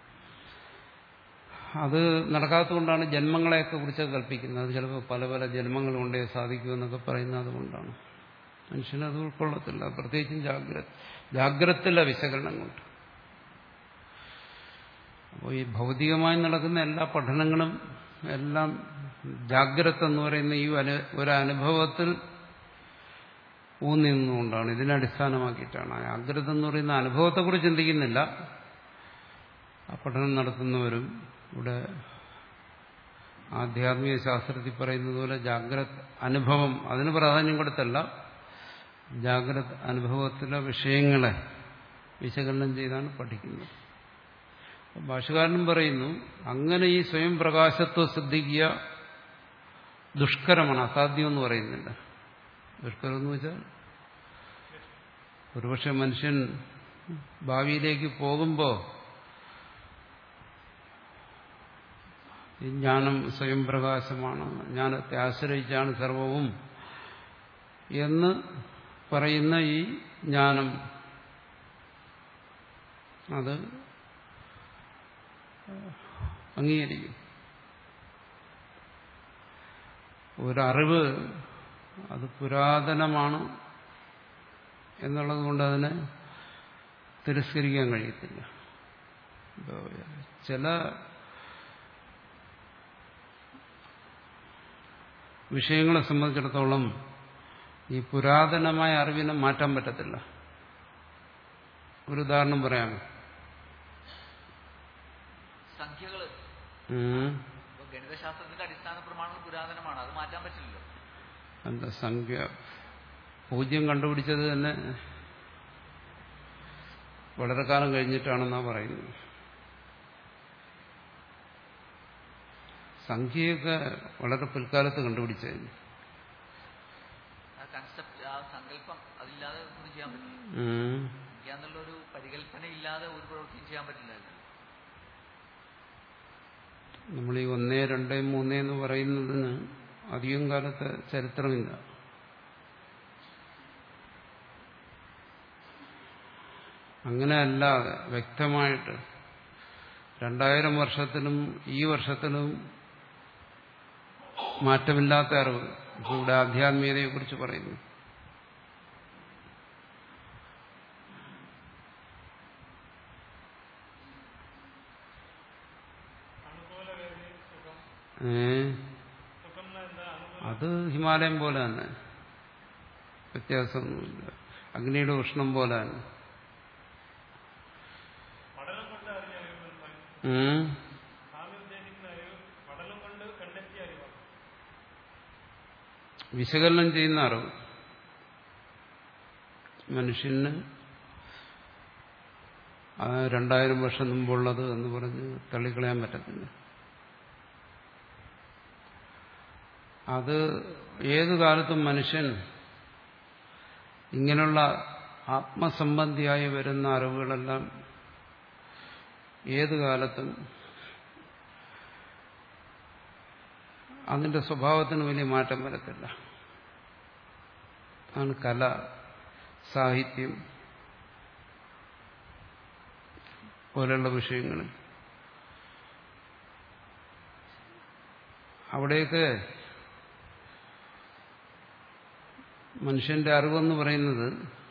അത് നടക്കാത്തതുകൊണ്ടാണ് ജന്മങ്ങളെയൊക്കെ കുറിച്ച് കൽപ്പിക്കുന്നത് അത് ചിലപ്പോൾ പല പല ജന്മങ്ങൾ കൊണ്ടേ സാധിക്കൂ എന്നൊക്കെ പറയുന്നത് അതുകൊണ്ടാണ് മനുഷ്യനത് ഉൾക്കൊള്ളത്തില്ല പ്രത്യേകിച്ചും ജാഗ്രത ജാഗ്രതത്തില്ല വിശകലനം കൊണ്ട് അപ്പോൾ ഈ ഭൗതികമായി നടക്കുന്ന എല്ലാ പഠനങ്ങളും എല്ലാം ജാഗ്രത എന്ന് പറയുന്ന ഈ അനു- ഒരു അനുഭവത്തിൽ ഊന്നി നിന്നുകൊണ്ടാണ് ഇതിനെ അടിസ്ഥാനമാക്കിയിട്ടാണ് ആ ജാഗ്രത എന്ന് പറയുന്ന അനുഭവത്തെക്കുറിച്ച് ചിന്തിക്കുന്നില്ല ആ പഠനം നടത്തുന്നവരും ഇവിടെ ആധ്യാത്മിക ശാസ്ത്രത്തിൽ പറയുന്നത് പോലെ ജാഗ്രത അനുഭവം അതിന് പ്രാധാന്യം കൊടുത്തല്ല ജാഗ്രത അനുഭവത്തിലെ വിഷയങ്ങളെ വിശകലനം ചെയ്താണ് പഠിക്കുന്നത് ഭാഷകാരനും പറയുന്നു അങ്ങനെ ഈ സ്വയം പ്രകാശത്വം ശ്രദ്ധിക്കുക ദുഷ്കരമാണ് അസാധ്യമെന്ന് പറയുന്നില്ല ദുഷ്കരം എന്ന് വെച്ചാൽ ഒരുപക്ഷെ മനുഷ്യൻ ഭാവിയിലേക്ക് പോകുമ്പോൾ ഈ ജ്ഞാനം സ്വയം പ്രകാശമാണ് ജ്ഞാനത്തെ ആശ്രയിച്ചാണ് സർവവും എന്ന് പറയുന്ന ഈ ജ്ഞാനം അത് അംഗീകരിക്കും ഒരറിവ് അത് പുരാതനമാണ് എന്നുള്ളത് കൊണ്ട് അതിനെ തിരസ്കരിക്കാൻ കഴിയത്തില്ല ഇപ്പോ ചില വിഷയങ്ങളെ സംബന്ധിച്ചിടത്തോളം ഈ പുരാതനമായ അറിവിനെ മാറ്റാൻ പറ്റത്തില്ല ഒരു ഉദാഹരണം പറയാമോ സംഖ്യകള് ഉം. ഇപ്പൊ ഗണിതശാസ്ത്രത്തിന്റെ അടിസ്ഥാന പ്രമാണങ്ങൾ പുരാതനമാണ് അത് മാറ്റാൻ പറ്റില്ലല്ലോ എന്താ സംഖ്യ പൂജ്യം കണ്ടുപിടിച്ചത് തന്നെ വളരെ കാലം കഴിഞ്ഞിട്ടാണെന്നാ പറയുന്നത് സംഖ്യയൊക്കെ വളരെ പിൽക്കാലത്ത് കണ്ടുപിടിച്ചതിന് ആ കൺസെപ്റ്റ് ആ സങ്കല്പം അതില്ലാതെ ഒന്നും ചെയ്യാൻ പറ്റില്ല ഉം. സംഖ്യ എന്നുള്ള ഒരു പരികല്പന ഇല്ലാതെ ഒരു പ്രവൃത്തിയും ചെയ്യാൻ പറ്റില്ല നമ്മൾ ഈ ഒന്നേ രണ്ട് മൂന്ന് എന്ന് പറയുന്നതിന് അധികം കാലത്തെ ചരിത്രമില്ല അങ്ങനെ അല്ലാതെ വ്യക്തമായിട്ട് രണ്ടായിരം വർഷത്തിലും ഈ വർഷത്തിലും മാറ്റമില്ലാത്ത അറിവ് ഇപ്പോൾ ഇവിടെ ആധ്യാത്മികതയെക്കുറിച്ച് പറയുന്നു അനുകൂല വേദന സുഖം ഏഹ് സുഖം എന്ന് എന്താ അനുകൂല അത് ഹിമാലയം പോലെ തന്നെ വ്യത്യാസമൊന്നുമില്ല അഗ്നിയുടെ ഉഷ്ണം പോലെ തന്നെ പഠനം കൊണ്ട് അറിഞ്ഞ അറിവ് എന്നാണ് ഉം. സ്വാമി ഉദ്ദേശിക്കുന്ന അറിവ് പഠനം കൊണ്ട് കണ്ടെത്തിയ അറിവാണ് വിശകലനം ചെയ്യുന്ന അറിവ് മനുഷ്യന് ആ രണ്ടായിരം വർഷം മുമ്പുള്ളത് എന്ന് പറഞ്ഞ് തള്ളിക്കളയാൻ പറ്റത്തില്ല അത് ഏതു കാലത്തും മനുഷ്യൻ ഇങ്ങനെയുള്ള ആത്മസംബന്ധിയായി വരുന്ന അറിവുകളെല്ലാം ഏതു കാലത്തും അതിന്റെ സ്വഭാവത്തിന് വലിയ മാറ്റം വരത്തില്ല ആണ് കല സാഹിത്യം പോലെയുള്ള വിഷയങ്ങളിൽ അവിടെയൊക്കെ മനുഷ്യന്റെ അറിവെന്ന് പറയുന്നത്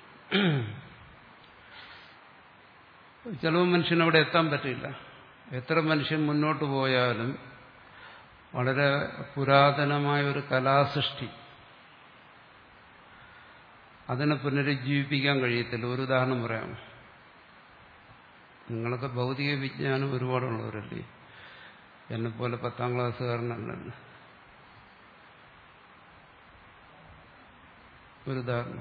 ചിലവ് മനുഷ്യന് അവിടെ എത്താൻ പറ്റില്ല എത്ര മനുഷ്യൻ മുന്നോട്ട് പോയാലും വളരെ പുരാതനമായ ഒരു കലാസൃഷ്ടി അതിനെ പുനരുജ്ജീവിപ്പിക്കാൻ കഴിയത്തില്ല ഒരു ഉദാഹരണം പറയാം നിങ്ങളൊക്കെ ഭൗതിക വിജ്ഞാനം ഒരുപാടുള്ളവരല്ലേ എന്നെപ്പോലെ പത്താം ക്ലാസ്സുകാരനല്ലല്ലോ ഒരു ഉദാഹരണം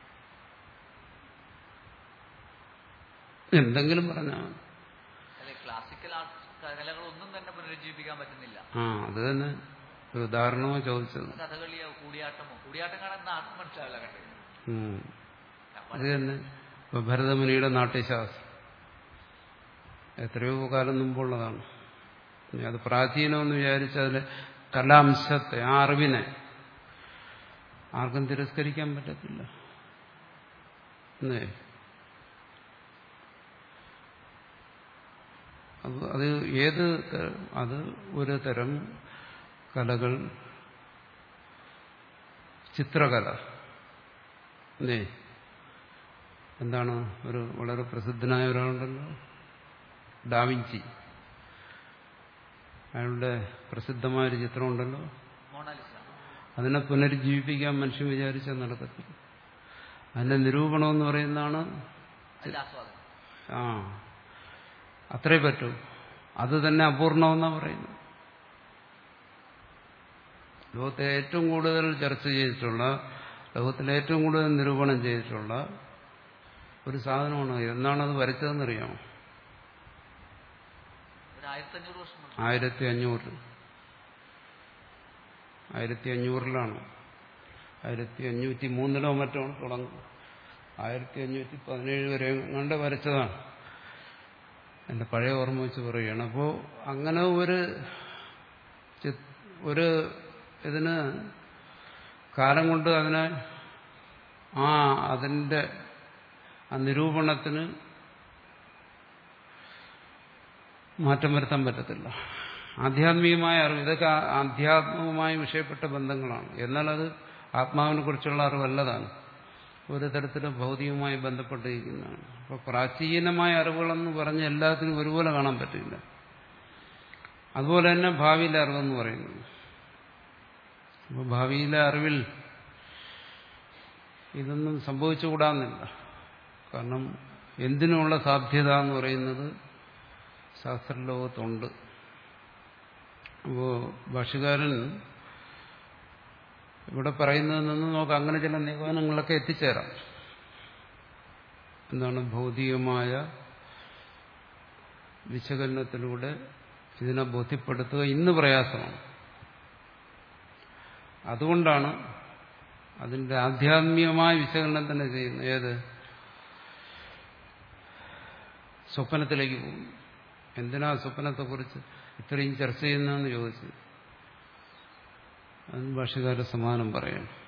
എന്തെങ്കിലും പറഞ്ഞാൽ മതി. അല്ലെ ക്ലാസിക്കൽ ആർട്സ് കലകളൊന്നും തന്നെ പുനരുജ്ജീവിപ്പിക്കാൻ പറ്റുന്നില്ല ആ അത് തന്നെ ഒരു ഉദാഹരണമോ ചോദിച്ചത് കഥകളിയോ കൂടിയാട്ടമോ കൂടിയാട്ടം കാണാൻ ആർക്കും മനസ്സിലാവില്ല കണ്ടത് ഉം. അത് തന്നെ ഇപ്പൊ ഭരതമുനിയുടെ നാട്യശാസ്ത്രം എത്രയോ കാലം മുമ്പുള്ളതാണ് ഇനി അത് പ്രാചീനമെന്ന് വിചാരിച്ച് അതിലെ കലാംശത്തെ ആ അറിവിനെ ആർക്കും തിരസ്കരിക്കാൻ പറ്റത്തില്ല എന്നേ അത് അത് ഏത് ത- അത് ഒരു തരം കലകൾ ചിത്രകല അല്ലേ എന്താണ് ഒരു വളരെ പ്രസിദ്ധനായ ഒരാളുണ്ടല്ലോ ഡാവിഞ്ചി അയാളുടെ പ്രസിദ്ധമായൊരു ചിത്രമുണ്ടല്ലോ മോണാലിസ അതിനെ പുനരുജ്ജീവിപ്പിക്കാൻ മനുഷ്യൻ വിചാരിച്ചാൽ നടക്കത്തില്ല അതിന്റെ നിരൂപണം എന്ന് പറയുന്നതാണ് അതിന്റെ ആസ്വാദനം ആ അത്രേ പറ്റൂ അത് തന്നെ അപൂർണമെന്നാണ് പറയുന്നത് ലോകത്തെ ഏറ്റവും കൂടുതൽ ചർച്ച ചെയ്തിട്ടുള്ള ലോകത്തിലെ ഏറ്റവും കൂടുതൽ നിരൂപണം ചെയ്തിട്ടുള്ള ഒരു സാധനമാണ് എന്നാണ് അത് വരച്ചതെന്നറിയാമോ ഒരു ആയിരത്തി അഞ്ഞൂറ് വർഷം മുമ്പ് ആയിരത്തി അഞ്ഞൂറ് ആയിരത്തി അഞ്ഞൂറിലാണ് ആയിരത്തി അഞ്ഞൂറ്റി മൂന്നിലോ മറ്റോ ആണ് തുടങ്ങുന്നത് ആയിരത്തി അഞ്ഞൂറ്റി പതിനേഴ് വരെ കണ്ട് വരച്ചതാണ് എൻ്റെ പഴയ ഓർമ്മ വെച്ച് പറയുകയാണ് അപ്പോൾ അങ്ങനെ ഒരു ചി- ഒരു ഇതിന് കാലം കൊണ്ട് അതിനെ ആ അതിൻ്റെ ആ നിരൂപണത്തിന് മാറ്റം വരുത്താൻ പറ്റത്തില്ല ആധ്യാത്മികമായ അറിവ് ഇതൊക്കെ ആ- ആധ്യാത്മികമായി വിഷയപ്പെട്ട ബന്ധങ്ങളാണ് എന്നാൽ അത് ആത്മാവിനെ കുറിച്ചുള്ള അറിവല്ലതാണ് ഒരു തരത്തിലും ഭൗതികമായി ബന്ധപ്പെട്ടിരിക്കുന്നതാണ് അപ്പോൾ പ്രാചീനമായ അറിവുകളെന്ന് പറഞ്ഞ് എല്ലാത്തിനും ഒരുപോലെ കാണാൻ പറ്റില്ല അതുപോലെ തന്നെ ഭാവിയിലെ അറിവെന്ന് പറയുന്നത് അപ്പോൾ ഭാവിയിലെ അറിവിൽ ഇതൊന്നും സംഭവിച്ചുകൂടാന്നില്ല കാരണം എന്തിനുമുള്ള സാധ്യത എന്ന് പറയുന്നത് ശാസ്ത്രലോകത്തുണ്ട് അപ്പോൾ ഭാഷകാരൻ ഇവിടെ പറയുന്നതിൽ നിന്ന് നമുക്ക് അങ്ങനെ ചില നിഗമനങ്ങളൊക്കെ എത്തിച്ചേരാം എന്താണ് ഭൗതികമായ വിശകലനത്തിലൂടെ ഇതിനെ ബോധ്യപ്പെടുത്തുക ഇന്ന് പ്രയാസമാണ് അതുകൊണ്ടാണ് അതിന്റെ ആധ്യാത്മികമായ വിശകലനം തന്നെ ചെയ്യുന്നത് ഏത് സ്വപ്നത്തിലേക്ക് പോകും എന്തിനാ സ്വപ്നത്തെക്കുറിച്ച് ഇത്രയും ചർച്ച ചെയ്യുന്നതെന്ന് ചോദിച്ചു അതിന് ഭാഷകാര സമാനം പറയണം